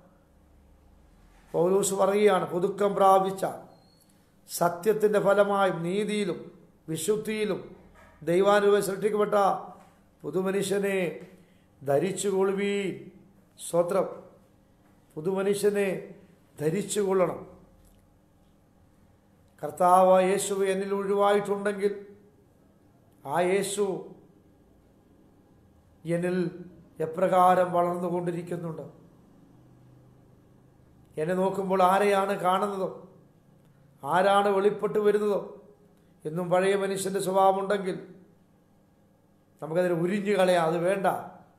പൗലൂസ് പറയുകയാണ് പുതുക്കം പ്രാപിച്ച സത്യത്തിൻ്റെ ഫലമായി നീതിയിലും വിശുദ്ധിയിലും ദൈവാനുഭവം സൃഷ്ടിക്കപ്പെട്ട പുതുമനുഷ്യനെ ധരിച്ചുകൊള്ളുവീ സ്വത്രം പുതുമനുഷ്യനെ ധരിച്ചുകൊള്ളണം കർത്താവ് യേശു എന്നിൽ ഒഴിവായിട്ടുണ്ടെങ്കിൽ ആ യേശു എന്നിൽ എപ്രകാരം വളർന്നുകൊണ്ടിരിക്കുന്നുണ്ട് എന്നെ നോക്കുമ്പോൾ ആരെയാണ് കാണുന്നതോ ആരാണ് വെളിപ്പെട്ട് വരുന്നതോ എന്നും പഴയ മനുഷ്യൻ്റെ സ്വഭാവമുണ്ടെങ്കിൽ നമുക്കതിന് ഉരിഞ്ഞു കളയാം അത് വേണ്ട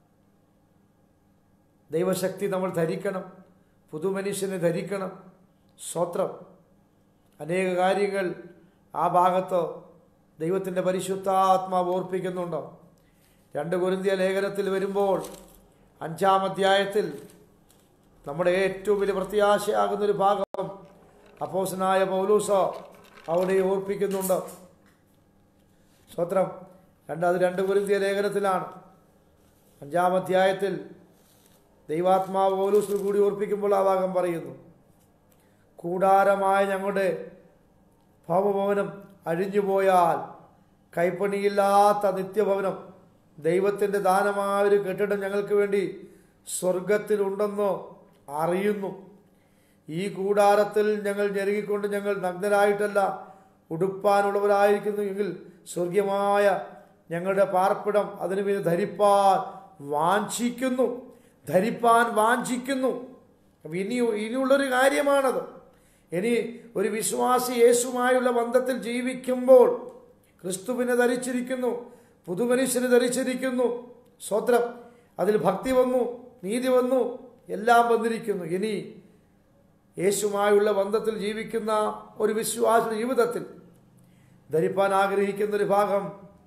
ദൈവശക്തി നമ്മൾ ധരിക്കണം പുതുമനുഷ്യനെ ധരിക്കണം സ്വത്രം അനേക കാര്യങ്ങൾ ആ ഭാഗത്ത് ദൈവത്തിൻ്റെ പരിശുദ്ധാത്മാവ് ഓർപ്പിക്കുന്നുണ്ടോ രണ്ട് കുരുന്തിയ ലേഖനത്തിൽ വരുമ്പോൾ അഞ്ചാം അധ്യായത്തിൽ നമ്മുടെ ഏറ്റവും വലിയ പ്രത്യാശയാകുന്നൊരു ഭാഗം അപ്പോസനായ പൗലൂസ അവിടെ ഓർപ്പിക്കുന്നുണ്ട് സ്വത്രം രണ്ട് അത് രണ്ട് കുരുന്തിയ ലേഖനത്തിലാണ് അഞ്ചാം അധ്യായത്തിൽ ദൈവാത്മാവ് പൗലൂസിൽ കൂടി ഓർപ്പിക്കുമ്പോൾ ആ ഭാഗം പറയുന്നു കൂടാരമായ ഞങ്ങളുടെ ഭവഭവനം അഴിഞ്ഞുപോയാൽ കൈപ്പണിയില്ലാത്ത നിത്യഭവനം ദൈവത്തിൻ്റെ ദാനമായ ഒരു കെട്ടിടം ഞങ്ങൾക്ക് വേണ്ടി സ്വർഗത്തിലുണ്ടെന്ന് അറിയുന്നു ഈ കൂടാരത്തിൽ ഞങ്ങൾ ഞെരുങ്ങിക്കൊണ്ട് ഞങ്ങൾ നഗ്നരായിട്ടല്ല ഉടുപ്പാനുള്ളവരായിരിക്കുന്നു എങ്കിൽ സ്വർഗീയമായ ഞങ്ങളുടെ പാർപ്പിടം അതിനു വേണ്ടി ധരിപ്പാൻ വാഞ്ചിക്കുന്നു ധരിപ്പാൻ വാഞ്ചിക്കുന്നു അപ്പൊ ഇനി ഇനിയുള്ളൊരു കാര്യമാണത് ഇനി ഒരു വിശ്വാസി യേശുമായുള്ള ബന്ധത്തിൽ ജീവിക്കുമ്പോൾ ക്രിസ്തുവിനെ ധരിച്ചിരിക്കുന്നു പുതുമനുഷ്യനെ ധരിച്ചിരിക്കുന്നു സ്വത്രം അതിൽ ഭക്തി വന്നു നീതി വന്നു എല്ലാം വന്നിരിക്കുന്നു ഇനി യേശുമായുള്ള ബന്ധത്തിൽ ജീവിക്കുന്ന ഒരു വിശ്വാസ ജീവിതത്തിൽ ധരിപ്പാൻ ആഗ്രഹിക്കുന്ന ഒരു ഭാഗം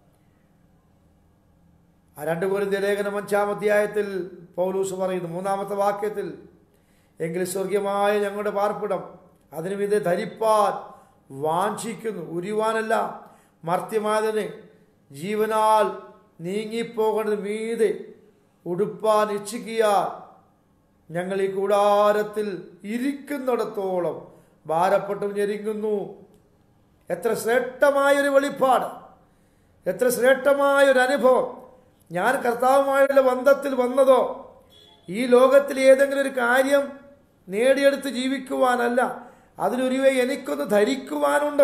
ആ രണ്ട് കോരിന്ത്യ ലേഖനം അഞ്ചാം അധ്യായത്തിൽ പൗലൂസ് പറയുന്നു മൂന്നാമത്തെ വാക്യത്തിൽ എങ്കിൽ സ്വർഗീയമായ ഞങ്ങളുടെ പാർപ്പിടം അതിനു ഇത് ധരിപ്പാൻ വാഞ്ചിക്കുന്നു ഉരുവാനല്ല മർത്യമായതിനെ ജീവനാൽ നീങ്ങിപ്പോകേണ്ടത് മീതെ ഉടുപ്പാൻ ഇച്ഛിക്കിയാൽ ഞങ്ങൾ ഈ കൂടാരത്തിൽ ഇരിക്കുന്നിടത്തോളം ഭാരപ്പെട്ടും ഞെരുങ്ങുന്നു എത്ര ശ്രേഷ്ഠമായൊരു വെളിപ്പാട് എത്ര ശ്രേഷ്ഠമായൊരു അനുഭവം ഞാൻ കർത്താവുമായുള്ള ബന്ധത്തിൽ വന്നതോ ഈ ലോകത്തിൽ ഏതെങ്കിലും ഒരു കാര്യം നേടിയെടുത്ത് ജീവിക്കുവാനല്ല അതിനൊരുവെ എനിക്കൊന്ന് ധരിക്കുവാനുണ്ട്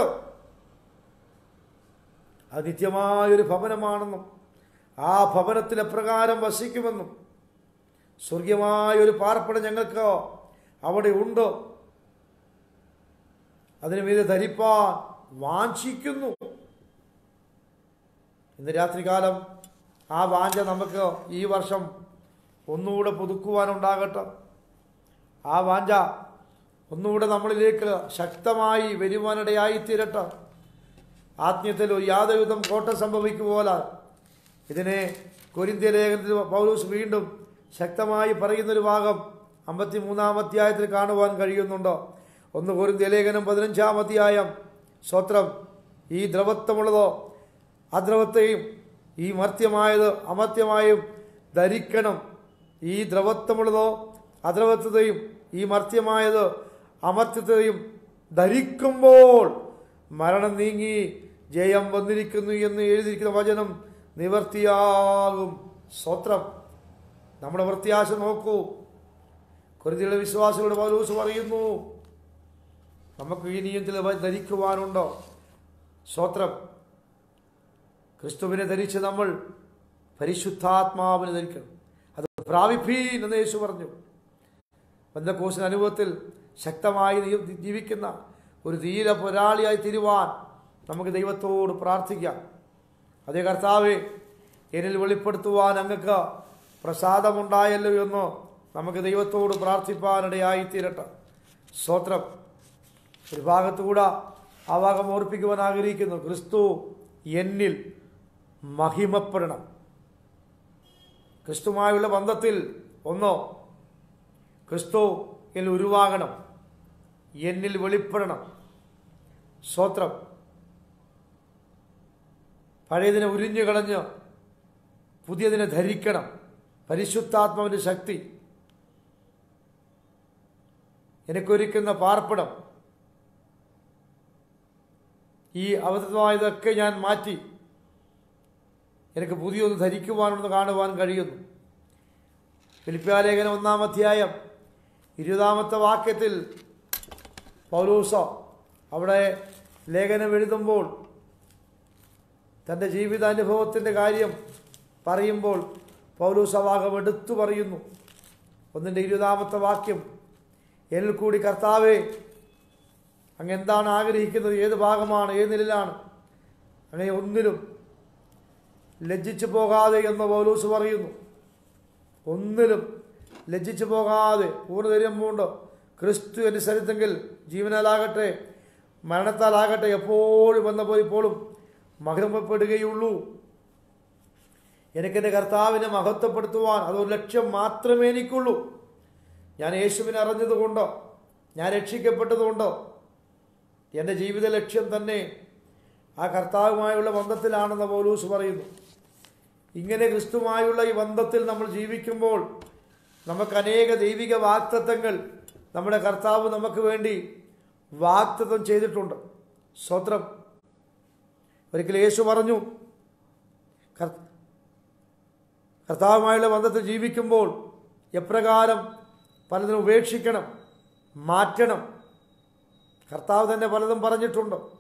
അത് നിത്യമായൊരു ഭവനമാണെന്നും ആ ഭവനത്തിൽ എപ്രകാരം വസിക്കുമെന്നും സ്വർഗീയമായ ഒരു പാർപ്പിടം ഞങ്ങൾക്ക് അവിടെ ഉണ്ട് അതിനു മീതെ ധരിപ്പാൻ വാഞ്ചിക്കുന്നു ഇന്ന് രാത്രികാലം ആ വാഞ്ച നമുക്ക് ഈ വർഷം ഒന്നുകൂടെ പുതുക്കുവാനുണ്ടാകട്ടെ ആ വാഞ്ച ഒന്നുകൂടെ നമ്മളിലേക്ക് ശക്തമായി വരുവാനിടയായി തീരട്ടെ ആത്മീയത്തിൽ ഒരു യാതൊരുവിധം കോട്ടം സംഭവിക്കുപോലെ ഇതിനെ കൊരിന്ത്യ ലേഖനത്തിൽ പൗലൂസ് വീണ്ടും ശക്തമായി പറയുന്നൊരു ഭാഗം അമ്പത്തി മൂന്നാം അധ്യായത്തിൽ കാണുവാൻ കഴിയുന്നുണ്ടോ ഒന്ന് കൊരിന്ത്യ ലേഖനം പതിനഞ്ചാം അധ്യായം സ്വത്രം ഈ ദ്രവത്വമുള്ളതോ അദ്രവത്തെയും ഈ മർത്യമായത് അമർത്യമായും ധരിക്കണം ഈ ദ്രവത്വമുള്ളതോ അദ്രവത്വതയും ഈ മർത്യമായത് അമർത്യത്തെയും ധരിക്കുമ്പോൾ മരണം നീങ്ങി ജയം വന്നിരിക്കുന്നു എന്ന് എഴുതിയിരിക്കുന്ന വചനം നിവർത്തിയാകും സ്വത്രം നമ്മുടെ പ്രത്യാശ നോക്കൂ കൊരിന്തിയുടെ വിശ്വാസികളുടെ പൗലൂസ് പറയുന്നു നമുക്ക് ഇനിയും ചില ധരിക്കുവാനുണ്ടോ സ്വത്രം ക്രിസ്തുവിനെ ധരിച്ച് നമ്മൾ പരിശുദ്ധാത്മാവിനെ ധരിക്കണം അത് പ്രാപിപ്പീൻ എന്ന് യേശു പറഞ്ഞു ബന്ധക്കോസിന് അനുഭവത്തിൽ ശക്തമായി നീ- ജീവിക്കുന്ന ഒരു ധീര പോരാളിയായി തിരുവാൻ നമുക്ക് ദൈവത്തോട് പ്രാർത്ഥിക്കാം അതേ കർത്താവെ എന്നിൽ വെളിപ്പെടുത്തുവാൻ അങ്ങക്ക് പ്രസാദമുണ്ടായല്ലോ എന്ന് നമുക്ക് ദൈവത്തോട് പ്രാർത്ഥിപ്പാനിടയായി തീരട്ടെ സ്തോത്രം ഒരു ഭാഗത്തുകൂടെ ആ ഭാഗം ഓർപ്പിക്കുവാൻ ആഗ്രഹിക്കുന്നു ക്രിസ്തു എന്നിൽ മഹിമപ്പെടണം ക്രിസ്തുമായുള്ള ബന്ധത്തിൽ ഒന്നോ ക്രിസ്തു എന്നിൽ ഉരുവാകണം എന്നിൽ വെളിപ്പെടണം സ്വത്രം പഴയതിനെ ഉരിഞ്ഞു കളഞ്ഞ് പുതിയതിനെ ധരിക്കണം പരിശുദ്ധാത്മാവിൻ്റെ ശക്തി എനിക്കൊരുക്കുന്ന പാർപ്പിടം ഈ അവതമായതൊക്കെ ഞാൻ മാറ്റി എനിക്ക് പുതിയൊന്ന് ധരിക്കുവാനൊന്ന് കാണുവാൻ കഴിയുന്നു ഫിലിപ്പിയാലേഖനം ഒന്നാം അധ്യായം ഇരുപതാമത്തെ വാക്യത്തിൽ പൗലൂസ അവിടെ ലേഖനം എഴുതുമ്പോൾ തൻ്റെ ജീവിതാനുഭവത്തിൻ്റെ കാര്യം പറയുമ്പോൾ പൗലൂസ ഭാഗം എടുത്തു പറയുന്നു ഒന്നിൻ്റെ ഇരുപതാമത്തെ വാക്യം എന്നിൽ കൂടി കർത്താവേ അങ്ങ് എന്താണ് ആഗ്രഹിക്കുന്നത് ഏത് ഭാഗമാണ് ഏത് നിലയിലാണ് അങ്ങനെ ഒന്നിലും ലജ്ജിച്ചു പോകാതെ എന്ന് പൗലൂസ് പറയുന്നു ഒന്നിലും ലജ്ജിച്ചു പോകാതെ പൂർണ്ണധൈര്യം പൂണ്ട് ക്രിസ്തു അനുസരിച്ചെങ്കിൽ ജീവനാലാകട്ടെ മരണത്താലാകട്ടെ എപ്പോഴും വന്നപ്പോൾ ഇപ്പോഴും മഹിമപ്പെടുകയുള്ളൂ എനിക്കെൻ്റെ കർത്താവിനെ മഹത്വപ്പെടുത്തുവാൻ അതൊരു ലക്ഷ്യം മാത്രമേ എനിക്കുള്ളൂ ഞാൻ യേശുവിനെ അറിഞ്ഞതുകൊണ്ടോ ഞാൻ രക്ഷിക്കപ്പെട്ടതുകൊണ്ടോ എൻ്റെ ജീവിത ലക്ഷ്യം തന്നെ ആ കർത്താവുമായുള്ള ബന്ധത്തിലാണെന്ന് പൗലൂസ് പറയുന്നു ഇങ്ങനെ ക്രിസ്തുമായുള്ള ഈ ബന്ധത്തിൽ നമ്മൾ ജീവിക്കുമ്പോൾ നമുക്ക് അനേക ദൈവിക വാക്തത്വങ്ങൾ നമ്മുടെ കർത്താവ് നമുക്ക് വേണ്ടി വാക്തത്വം ചെയ്തിട്ടുണ്ട് സ്വത്രം ഒരിക്കൽ യേശു പറഞ്ഞു കർ- കർത്താവുമായുള്ള ബന്ധത്തിൽ ജീവിക്കുമ്പോൾ എപ്രകാരം പലതിനും ഉപേക്ഷിക്കണം മാറ്റണം കർത്താവ് തന്നെ പലതും പറഞ്ഞിട്ടുണ്ട്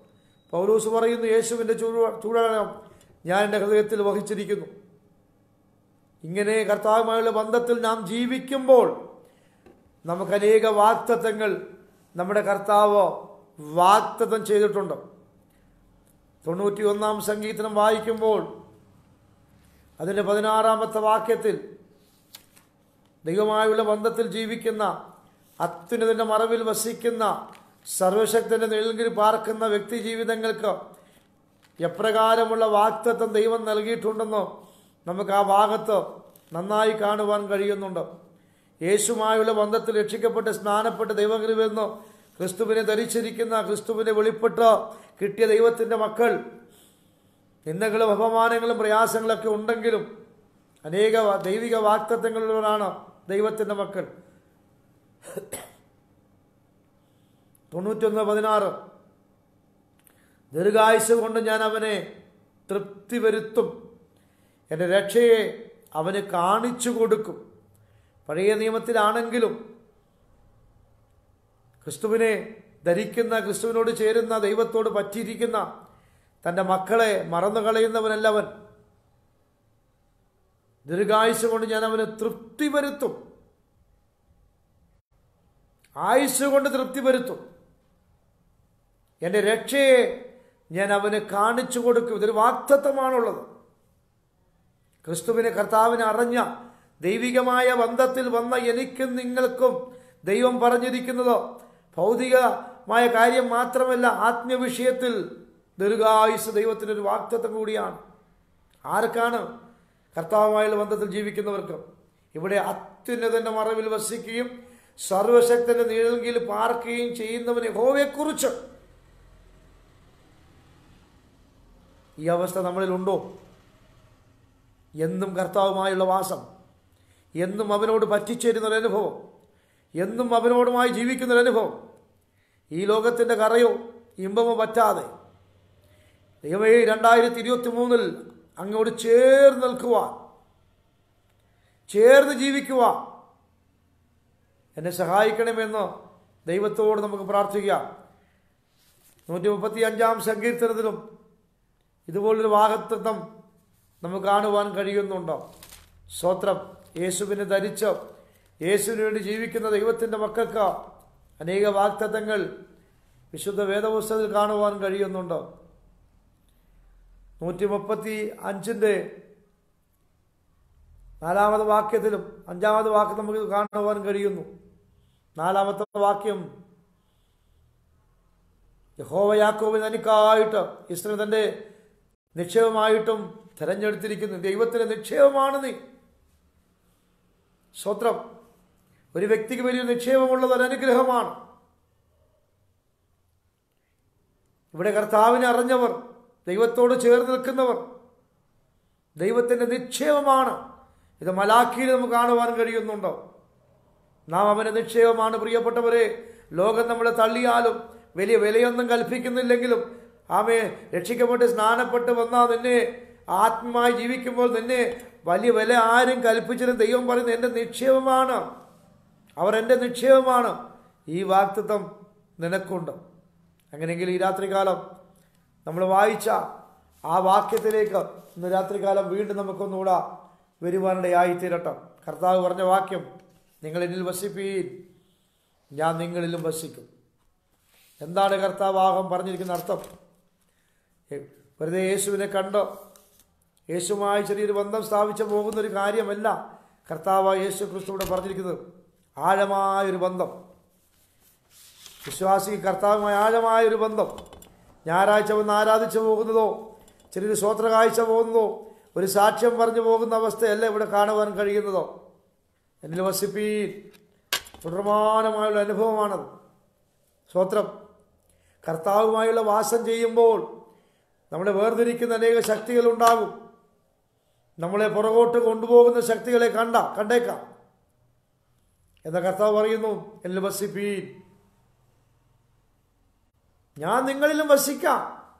പൗലൂസ് പറയുന്നു യേശുവിൻ്റെ ചൂഴ ചൂഴണം ഞാൻ എൻ്റെ ഹൃദയത്തിൽ വഹിച്ചിരിക്കുന്നു ഇങ്ങനെ കർത്താവുമായുള്ള ബന്ധത്തിൽ നാം ജീവിക്കുമ്പോൾ നമുക്ക് അനേക വാക്തത്വങ്ങൾ നമ്മുടെ കർത്താവ് വാക്തത്വം ചെയ്തിട്ടുണ്ട് തൊണ്ണൂറ്റി ഒന്നാം സംഗീതം വായിക്കുമ്പോൾ അതിൻ്റെ പതിനാറാമത്തെ വാക്യത്തിൽ ദൈവമായുള്ള ബന്ധത്തിൽ ജീവിക്കുന്ന അത്യുന്നതിൻ്റെ മറവിൽ വസിക്കുന്ന സർവശക്തന്റെ നിഴലിൽ പാർക്കുന്ന വ്യക്തി ജീവിതങ്ങൾക്ക് എപ്രകാരമുള്ള വാക്തത്വം ദൈവം നൽകിയിട്ടുണ്ടെന്ന് നമുക്ക് ആ ഭാഗത്ത് നന്നായി കാണുവാൻ കഴിയുന്നുണ്ട് യേശുമായുള്ള ബന്ധത്തിൽ രക്ഷിക്കപ്പെട്ട് സ്നാനപ്പെട്ട് ദൈവകൃപെന്ന് ക്രിസ്തുവിനെ ധരിച്ചിരിക്കുന്ന ക്രിസ്തുവിനെ വെളിപ്പെട്ട് കിട്ടിയ ദൈവത്തിൻ്റെ മക്കൾ നിന്ദകളും അപമാനങ്ങളും പ്രയാസങ്ങളൊക്കെ ഉണ്ടെങ്കിലും അനേക വ- ദൈവിക വാക്തത്വങ്ങളുള്ളവരാണ് ദൈവത്തിൻ്റെ മക്കൾ തൊണ്ണൂറ്റൊന്ന് പതിനാറ് ദീർഘായുസ് കൊണ്ട് ഞാൻ അവനെ തൃപ്തി വരുത്തും എൻ്റെ രക്ഷയെ അവന് കാണിച്ചു കൊടുക്കും പഴയ നിയമത്തിലാണെങ്കിലും ക്രിസ്തുവിനെ ധരിക്കുന്ന ക്രിസ്തുവിനോട് ചേരുന്ന ദൈവത്തോട് പറ്റിയിരിക്കുന്ന തൻ്റെ മക്കളെ മറന്നു കളയുന്നവനല്ലവൻ ദീർഘായുസ് കൊണ്ട് ഞാൻ അവന് തൃപ്തി വരുത്തും ആയുസ് കൊണ്ട് തൃപ്തി വരുത്തും എൻ്റെ രക്ഷയെ ഞാൻ അവന് കാണിച്ചു കൊടുക്കും ഇതൊരു വാക്തത്വമാണുള്ളത് ക്രിസ്തുവിനെ കർത്താവിനെ അറിഞ്ഞ ദൈവികമായ ബന്ധത്തിൽ വന്ന എനിക്കും നിങ്ങൾക്കും ദൈവം പറഞ്ഞിരിക്കുന്നത് ഭൗതികമായ കാര്യം മാത്രമല്ല ആത്മവിഷയത്തിൽ ദീർഘായുസ് ദൈവത്തിനൊരു വാക്തത്വം കൂടിയാണ് ആർക്കാണ് കർത്താവുമായുള്ള ബന്ധത്തിൽ ജീവിക്കുന്നവർക്ക് ഇവിടെ അത്യുന്നതന്റെ മറവിൽ വസിക്കുകയും സർവശക്തന്റെ നിഴൽകിൽ പാർക്കുകയും ചെയ്യുന്നവന് യഹോവയെക്കുറിച്ച് ഈ അവസ്ഥ നമ്മളിലുണ്ടോ എന്നും കർത്താവുമായുള്ള വാസം എന്നും അവനോട് പറ്റിച്ചേരുന്ന ഒരു അനുഭവം എന്നും അവനോടുമായി ജീവിക്കുന്ന ഒരു അനുഭവം ഈ ലോകത്തിൻ്റെ കറയോ ഇമ്പമോ പറ്റാതെ ദൈവമേ രണ്ടായിരത്തി ഇരുപത്തി മൂന്നിൽ അങ്ങോട് ചേർന്ന് നിൽക്കുവാൻ ചേർന്ന് ജീവിക്കുവാൻ എന്നെ സഹായിക്കണമെന്ന് ദൈവത്തോട് നമുക്ക് പ്രാർത്ഥിക്കാം നൂറ്റി മുപ്പത്തി അഞ്ചാം സങ്കീർത്തനത്തിലും ഇതുപോലൊരു വാഹത്വം നമുക്ക് കാണുവാൻ കഴിയുന്നുണ്ടോ സ്വത്രം യേശുവിനെ ധരിച്ച് യേശുവിന് വേണ്ടി ജീവിക്കുന്ന ദൈവത്തിൻ്റെ മക്കൾക്ക് അനേക വാക്തത്വങ്ങൾ വിശുദ്ധ വേദപുസ്തകത്തിൽ കാണുവാൻ കഴിയുന്നുണ്ട് നൂറ്റി മുപ്പത്തി അഞ്ചിൻ്റെ നാലാമത്തെ വാക്യത്തിലും അഞ്ചാമത്തെ വാക്യം നമുക്ക് കാണുവാൻ കഴിയുന്നു നാലാമത്തെ വാക്യം യഹോവ യാക്കോബിന് തനിക്കായിട്ട് ഇസ്രയേൽ തൻ്റെ നിക്ഷേപമായിട്ടും തെരഞ്ഞെടുത്തിരിക്കുന്നു ദൈവത്തിൻ്റെ നിക്ഷേപമാണ് നീ സ്വത്രം ഒരു വ്യക്തിക്ക് വലിയ നിക്ഷേപമുള്ളത് ഒരു അനുഗ്രഹമാണ് ഇവിടെ കർത്താവിനെ അറിഞ്ഞവർ ദൈവത്തോട് ചേർന്ന് നിൽക്കുന്നവർ ദൈവത്തിൻ്റെ നിക്ഷേപമാണ് ഇത് മലാഖിയിൽ നമുക്ക് കാണുവാൻ കഴിയുന്നുണ്ടോ നാം അവൻ്റെ നിക്ഷേപമാണ് പ്രിയപ്പെട്ടവരെ ലോകം നമ്മളെ തള്ളിയാലും വലിയ വിലയൊന്നും കൽപ്പിക്കുന്നില്ലെങ്കിലും ആമേ രക്ഷിക്കപ്പെട്ട് സ്നാനപ്പെട്ട് വന്നാൽ നിന്നെ ആത്മമായി ജീവിക്കുമ്പോൾ നിന്നെ വലിയ വില ആരും കൽപ്പിച്ചിട്ടും ദൈവം പറയുന്നത് എൻ്റെ നിക്ഷേപമാണ് അവർ എൻ്റെ നിക്ഷേപമാണ് ഈ വാക്തത്വം നിനക്കുണ്ട് അങ്ങനെയെങ്കിൽ ഈ രാത്രികാലം നമ്മൾ വായിച്ച ആ വാക്യത്തിലേക്ക് ഇന്ന് രാത്രികാലം വീണ്ടും നമുക്കൊന്നുകൂടെ വരുവാനിടയായി തീരട്ടെ കർത്താവ് പറഞ്ഞ വാക്യം നിങ്ങൾ എന്നിൽ വസിപ്പീൻ ഞാൻ നിങ്ങളിലും വസിക്കും എന്താണ് കർത്താവാഹം പറഞ്ഞിരിക്കുന്ന അർത്ഥം ഏ, വെറുതെ യേശുവിനെ കണ്ടോ യേശുമായി ചെറിയൊരു ബന്ധം സ്ഥാപിച്ച് പോകുന്ന ഒരു കാര്യമല്ല കർത്താവ് യേശു ക്രിസ്തുവിടെ പറഞ്ഞിരിക്കുന്നത് ആഴമായൊരു ബന്ധം വിശ്വാസിക്ക് കർത്താവുമായ ആഴമായൊരു ബന്ധം ഞായറാഴ്ച വന്ന് ആരാധിച്ചു പോകുന്നതോ ചെറിയൊരു സ്വോത്ര കാഴ്ച പോകുന്നതോ ഒരു സാക്ഷ്യം പറഞ്ഞു പോകുന്ന അവസ്ഥയല്ല ഇവിടെ കാണുവാൻ കഴിയുന്നതോ എന്നിൽ വസിപ്പീൻ തുടർമാനമായുള്ള അനുഭവമാണത് സ്വത്രം കർത്താവുമായുള്ള വാസം ചെയ്യുമ്പോൾ നമ്മളെ വേർതിരിക്കുന്ന അനേക ശക്തികളുണ്ടാകും നമ്മളെ പുറകോട്ട് കൊണ്ടുപോകുന്ന ശക്തികളെ കണ്ട കണ്ടേക്കാം എന്ന കർത്താവ് പറയുന്നു എന്നിൽ വസിപ്പീൻ ഞാൻ നിങ്ങളിലും വസിക്കാം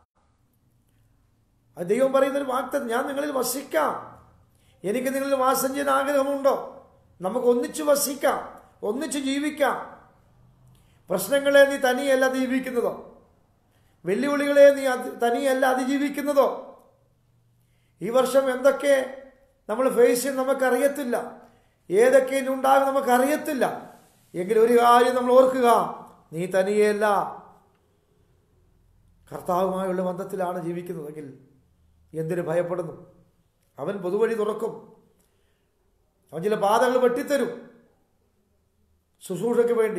അത് ദൈവം പറയുന്നൊരു വാക്ത ഞാൻ നിങ്ങളിൽ വസിക്കാം എനിക്ക് നിങ്ങളിൽ വാസം ചെയ്യാൻ ആഗ്രഹമുണ്ടോ നമുക്ക് ഒന്നിച്ചു വസിക്കാം ഒന്നിച്ചു ജീവിക്കാം പ്രശ്നങ്ങളെ നീ തനിയല്ല ജീവിക്കുന്നതോ വെല്ലുവിളികളെ നീ അത് തനിയല്ല അതിജീവിക്കുന്നതോ ഈ വർഷം എന്തൊക്കെ നമ്മൾ ഫേസ് ചെയ്യും നമുക്കറിയത്തില്ല ഏതൊക്കെ ഇനി ഉണ്ടാകും നമുക്കറിയത്തില്ല എങ്കിലും ഒരു കാര്യം നമ്മൾ ഓർക്കുക നീ തനിയല്ല കർത്താവുമായുള്ള ബന്ധത്തിലാണ് ജീവിക്കുന്നതെങ്കിൽ എന്തിനു ഭയപ്പെടുന്നു അവൻ പൊതുവഴി തുറക്കും അവൻ ചില പാതകൾ വെട്ടിത്തരും ശുശ്രൂഷയ്ക്ക് വേണ്ടി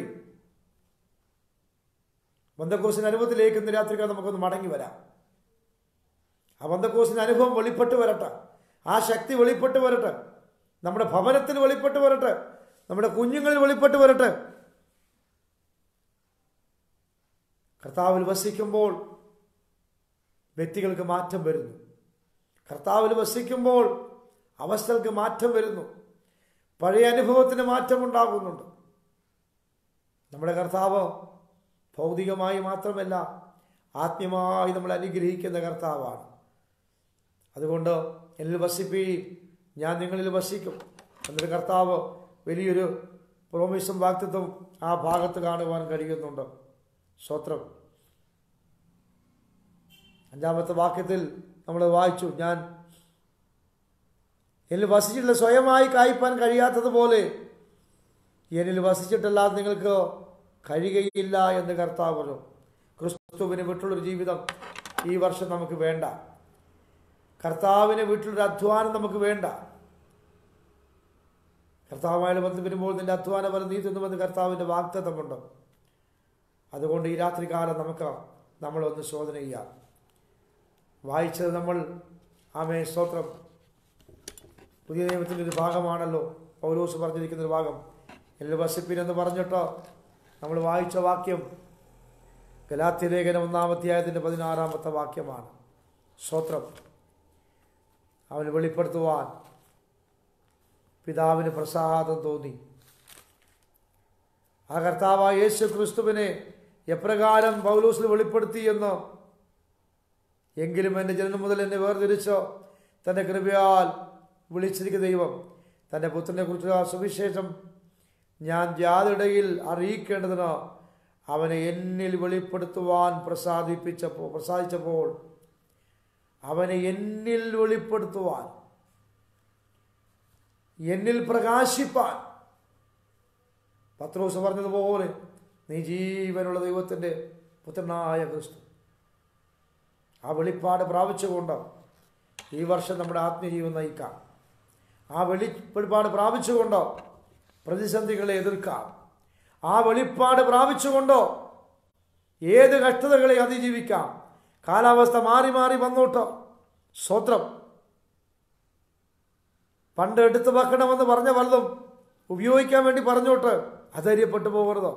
ബന്ധക്കോസിന്റെ അനുഭവത്തിലേക്ക് ഇന്ന് രാത്രിക്കാൽ നമുക്കൊന്ന് മടങ്ങി വരാം ആ ബന്ധക്കോസിന്റെ അനുഭവം വെളിപ്പെട്ട് വരട്ടെ ആ ശക്തി വെളിപ്പെട്ട് വരട്ടെ നമ്മുടെ ഭവനത്തിൽ വെളിപ്പെട്ട് വരട്ടെ നമ്മുടെ കുഞ്ഞുങ്ങളിൽ വെളിപ്പെട്ട് വരട്ടെ കർത്താവിൽ വസിക്കുമ്പോൾ വ്യക്തികൾക്ക് മാറ്റം വരുന്നു കർത്താവിൽ വസിക്കുമ്പോൾ അവസ്ഥകൾക്ക് മാറ്റം വരുന്നു പഴയ അനുഭവത്തിന് മാറ്റമുണ്ടാകുന്നുണ്ട് നമ്മുടെ കർത്താവ് ഭൗതികമായി മാത്രമല്ല ആത്മീയമായി നമ്മൾ അനുഗ്രഹിക്കുന്ന കർത്താവാണ് അതുകൊണ്ട് എന്നിൽ വസിപ്പീ ഞാൻ നിങ്ങളിൽ വസിക്കും എന്നൊരു കർത്താവ് വലിയൊരു പ്രോമിസും വാക്തത്വം ആ ഭാഗത്ത് കാണുവാൻ കഴിയുന്നുണ്ട് സ്വത്രം അഞ്ചാമത്തെ വാക്യത്തിൽ നമ്മൾ വായിച്ചു ഞാൻ എന്നിൽ വസിച്ചിട്ടുള്ള സ്വയമായി കായ്പാൻ കഴിയാത്തതുപോലെ എന്നിൽ വസിച്ചിട്ടല്ലാതെ നിങ്ങൾക്ക് കഴിയുകയില്ല എന്ന് കർത്താവ് പറഞ്ഞു ക്രിസ്തുവിന് വിട്ടുള്ളൊരു ജീവിതം ഈ വർഷം നമുക്ക് വേണ്ട കർത്താവിനെ വീട്ടിലൊരു അധ്വാനം നമുക്ക് വേണ്ട കർത്താവുമായി ബന്ധം വരുമ്പോൾ നിന്റെ അധ്വാനം വരെ നീ തിന്നുമെന്ന് കർത്താവിൻ്റെ വാക്തത്വമുണ്ട് അതുകൊണ്ട് ഈ രാത്രികാലം നമുക്ക് നമ്മളൊന്ന് ശോധന ചെയ്യാം വായിച്ചത് നമ്മൾ ആമേ സ്തോത്രം പുതിയ നിയമത്തിൻ്റെ ഒരു ഭാഗമാണല്ലോ പൗലോസ് പറഞ്ഞിരിക്കുന്ന ഒരു ഭാഗം എല്ലാം വസിപ്പിൻ എന്ന് പറഞ്ഞിട്ടോ നമ്മൾ വായിച്ച വാക്യം ഗലാത്യലേഖനം ഒന്നാമധ്യായത്തിൻ്റെ പതിനാറാമത്തെ വാക്യമാണ് സ്തോത്രം അവന് വെളിപ്പെടുത്തുവാൻ പിതാവിന് പ്രസാദം തോന്നി ആ കർത്താവായ യേശു ക്രിസ്തുവിനെ എപ്രകാരം പൗലൂസിൽ വെളിപ്പെടുത്തി എന്ന് എങ്കിലും എൻ്റെ ജനനം മുതൽ എന്നെ വേർതിരിച്ചോ തൻ്റെ കൃപയാൽ വിളിച്ചിരിക്കുന്ന ദൈവം തൻ്റെ പുത്രനെ കുറിച്ചുള്ള സുവിശേഷം ഞാൻ ജാതിടയിൽ അറിയിക്കേണ്ടതിന് അവനെ എന്നിൽ വെളിപ്പെടുത്തുവാൻ പ്രസാദിപ്പിച്ചപ്പോൾ പ്രസാദിച്ചപ്പോൾ അവനെ എന്നിൽ വെളിപ്പെടുത്തുവാൻ എന്നിൽ പ്രകാശിപ്പാൻ പത്രോസ് പറഞ്ഞതുപോലെ നീ ജീവനുള്ള ദൈവത്തിൻ്റെ പുത്രനായ ക്രിസ്തു ആ വെളിപ്പാട് പ്രാപിച്ചുകൊണ്ട് ഈ വർഷം നമ്മുടെ ആത്മീയജീവൻ നയിക്കാം ആ വെളി വെളിപ്പാട് പ്രാപിച്ചുകൊണ്ടോ പ്രതിസന്ധികളെ എതിർക്കാം ആ വെളിപ്പാട് പ്രാപിച്ചുകൊണ്ടോ ഏത് കഷ്ടതകളെ അതിജീവിക്കാം കാലാവസ്ഥ മാറി മാറി വന്നോട്ടോ സ്വത്രം പണ്ട് എടുത്തു വെക്കണമെന്ന് പറഞ്ഞ വല്ലതും ഉപയോഗിക്കാൻ വേണ്ടി പറഞ്ഞോട്ട് അധൈര്യപ്പെട്ടു പോകരുതോ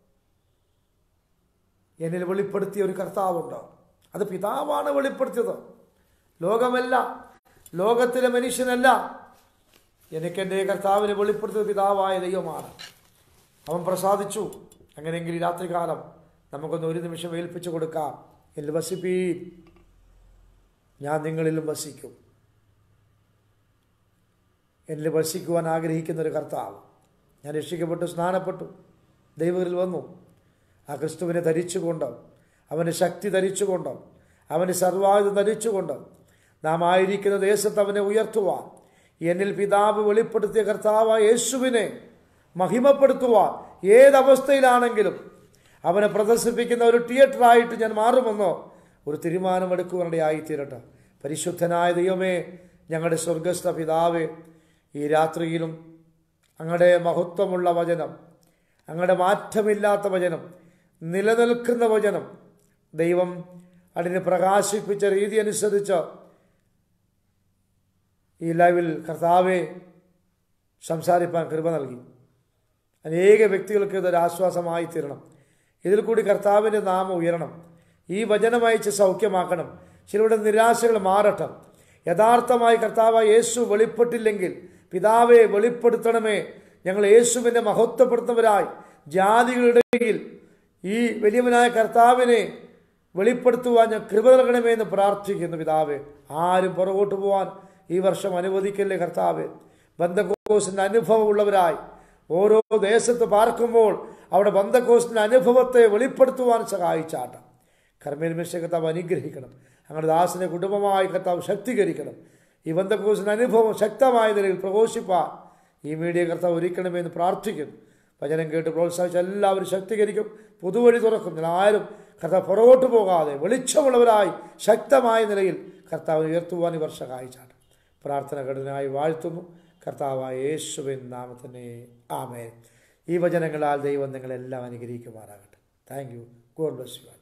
എന്നിൽ വെളിപ്പെടുത്തിയ ഒരു കർത്താവുണ്ട് അത് പിതാവാണ് വെളിപ്പെടുത്തിയത് ലോകമല്ല ലോകത്തിലെ മനുഷ്യനല്ല എനിക്കെൻ്റെ കർത്താവിനെ വെളിപ്പെടുത്തിയ പിതാവായ ദൈവമാണ് അവൻ പ്രസാദിച്ചു അങ്ങനെയെങ്കിൽ ഈ രാത്രികാലം നമുക്കൊന്ന് ഒരു നിമിഷം ഏൽപ്പിച്ചു കൊടുക്കാം എന്നിൽ വസിപ്പീ ഞാൻ നിങ്ങളിലും വസിക്കും എന്നിൽ വസിക്കുവാൻ ആഗ്രഹിക്കുന്ന ഒരു കർത്താവ് ഞാൻ രക്ഷിക്കപ്പെട്ടു സ്നാനപ്പെട്ടു ദൈവത്തിൽ വന്നു ആ ക്രിസ്തുവിനെ ധരിച്ചുകൊണ്ട് അവൻ്റെ ശക്തി ധരിച്ചുകൊണ്ട് അവൻ്റെ സർവായുധം ധരിച്ചുകൊണ്ട് നാം ആയിരിക്കുന്ന ദേശത്ത് അവനെ ഉയർത്തുവാൻ എന്നിൽ പിതാവ് വെളിപ്പെടുത്തിയ കർത്താവ് യേശുവിനെ മഹിമപ്പെടുത്തുവാൻ ഏതവസ്ഥയിലാണെങ്കിലും അവനെ പ്രദർശിപ്പിക്കുന്ന ഒരു തിയേറ്ററായിട്ട് ഞാൻ മാറുമെന്നോ ഒരു തീരുമാനമെടുക്കുവാനിടയായി തീരട്ടെ പരിശുദ്ധനായ ദൈവമേ ഞങ്ങളുടെ സ്വർഗസ്ഥ പിതാവേ ഈ രാത്രിയിലും അങ്ങയുടെ മഹത്വമുള്ള വചനം അങ്ങയുടെ മാറ്റമില്ലാത്ത വചനം നിലനിൽക്കുന്ന വചനം ദൈവം അതിനെ പ്രകാശിപ്പിച്ച രീതി അനുസരിച്ച് ഈ ലൈവിൽ കർത്താവെ സംസാരിപ്പാൻ കൃപ നൽകി അനേക വ്യക്തികൾക്ക് ഇതൊരു ആശ്വാസമായി തീരണം ഇതിൽ കൂടി കർത്താവിൻ്റെ നാമം ഉയരണം ഈ വചനം അയച്ച് സൗഖ്യമാക്കണം ചിലരുടെ നിരാശകൾ മാറട്ടെ യഥാർത്ഥമായി കർത്താവ് യേശു വെളിപ്പെട്ടില്ലെങ്കിൽ പിതാവെ വെളിപ്പെടുത്തണമേ ഞങ്ങൾ യേശുവിനെ മഹത്വപ്പെടുത്തുന്നവരായി ജാതികളുടെ ഇടയിൽ ഈ വലിയവനായ കർത്താവിനെ വെളിപ്പെടുത്തുവാൻ ഞാൻ കൃപ നൽകണമേ എന്ന് പ്രാർത്ഥിക്കുന്നു പിതാവെ ആരും പുറകോട്ട് പോവാൻ ഈ വർഷം അനുവദിക്കല്ലേ കർത്താവെ ബന്ധക്കോസിൻ്റെ അനുഭവമുള്ളവരായി ഓരോ ദേശത്ത് പാർക്കുമ്പോൾ അവിടെ ബന്ധക്കോസിൻ്റെ അനുഭവത്തെ വെളിപ്പെടുത്തുവാൻ സഹായിച്ചാട്ട കർമ്മേൽ മിശ്ര കർത്താവ് അനുഗ്രഹിക്കണം അങ്ങനെ ദാസിനെ കുടുംബമായി കർത്താവ് ശക്തീകരിക്കണം ഈ ബന്ധക്കോസിൻ്റെ അനുഭവം ശക്തമായ നിലയിൽ പ്രഘോഷിപ്പാൻ ഈ മീഡിയ കർത്താവ് ഒരുക്കണമെന്ന് പ്രാർത്ഥിക്കുന്നു വചനം കേട്ട് പ്രോത്സാഹിച്ച് എല്ലാവരും ശക്തീകരിക്കും പുതുവഴി തുറക്കും ഞാൻ ആരും കർത്താവ് പുറകോട്ട് പോകാതെ വെളിച്ചമുള്ളവരായി ശക്തമായ നിലയിൽ കർത്താവ് ഉയർത്തുവാൻ ഇവർ സഹായിച്ചാണ് പ്രാർത്ഥന കഠിനായി വാഴ്ത്തുന്നു കർത്താവായ യേശുവിൻ നാമത്തിനെ ആമേ ഈ വചനങ്ങളാൽ ദൈവം നിങ്ങളെല്ലാം അനുഗ്രഹിക്കുമാറാകട്ടെ thank you God bless U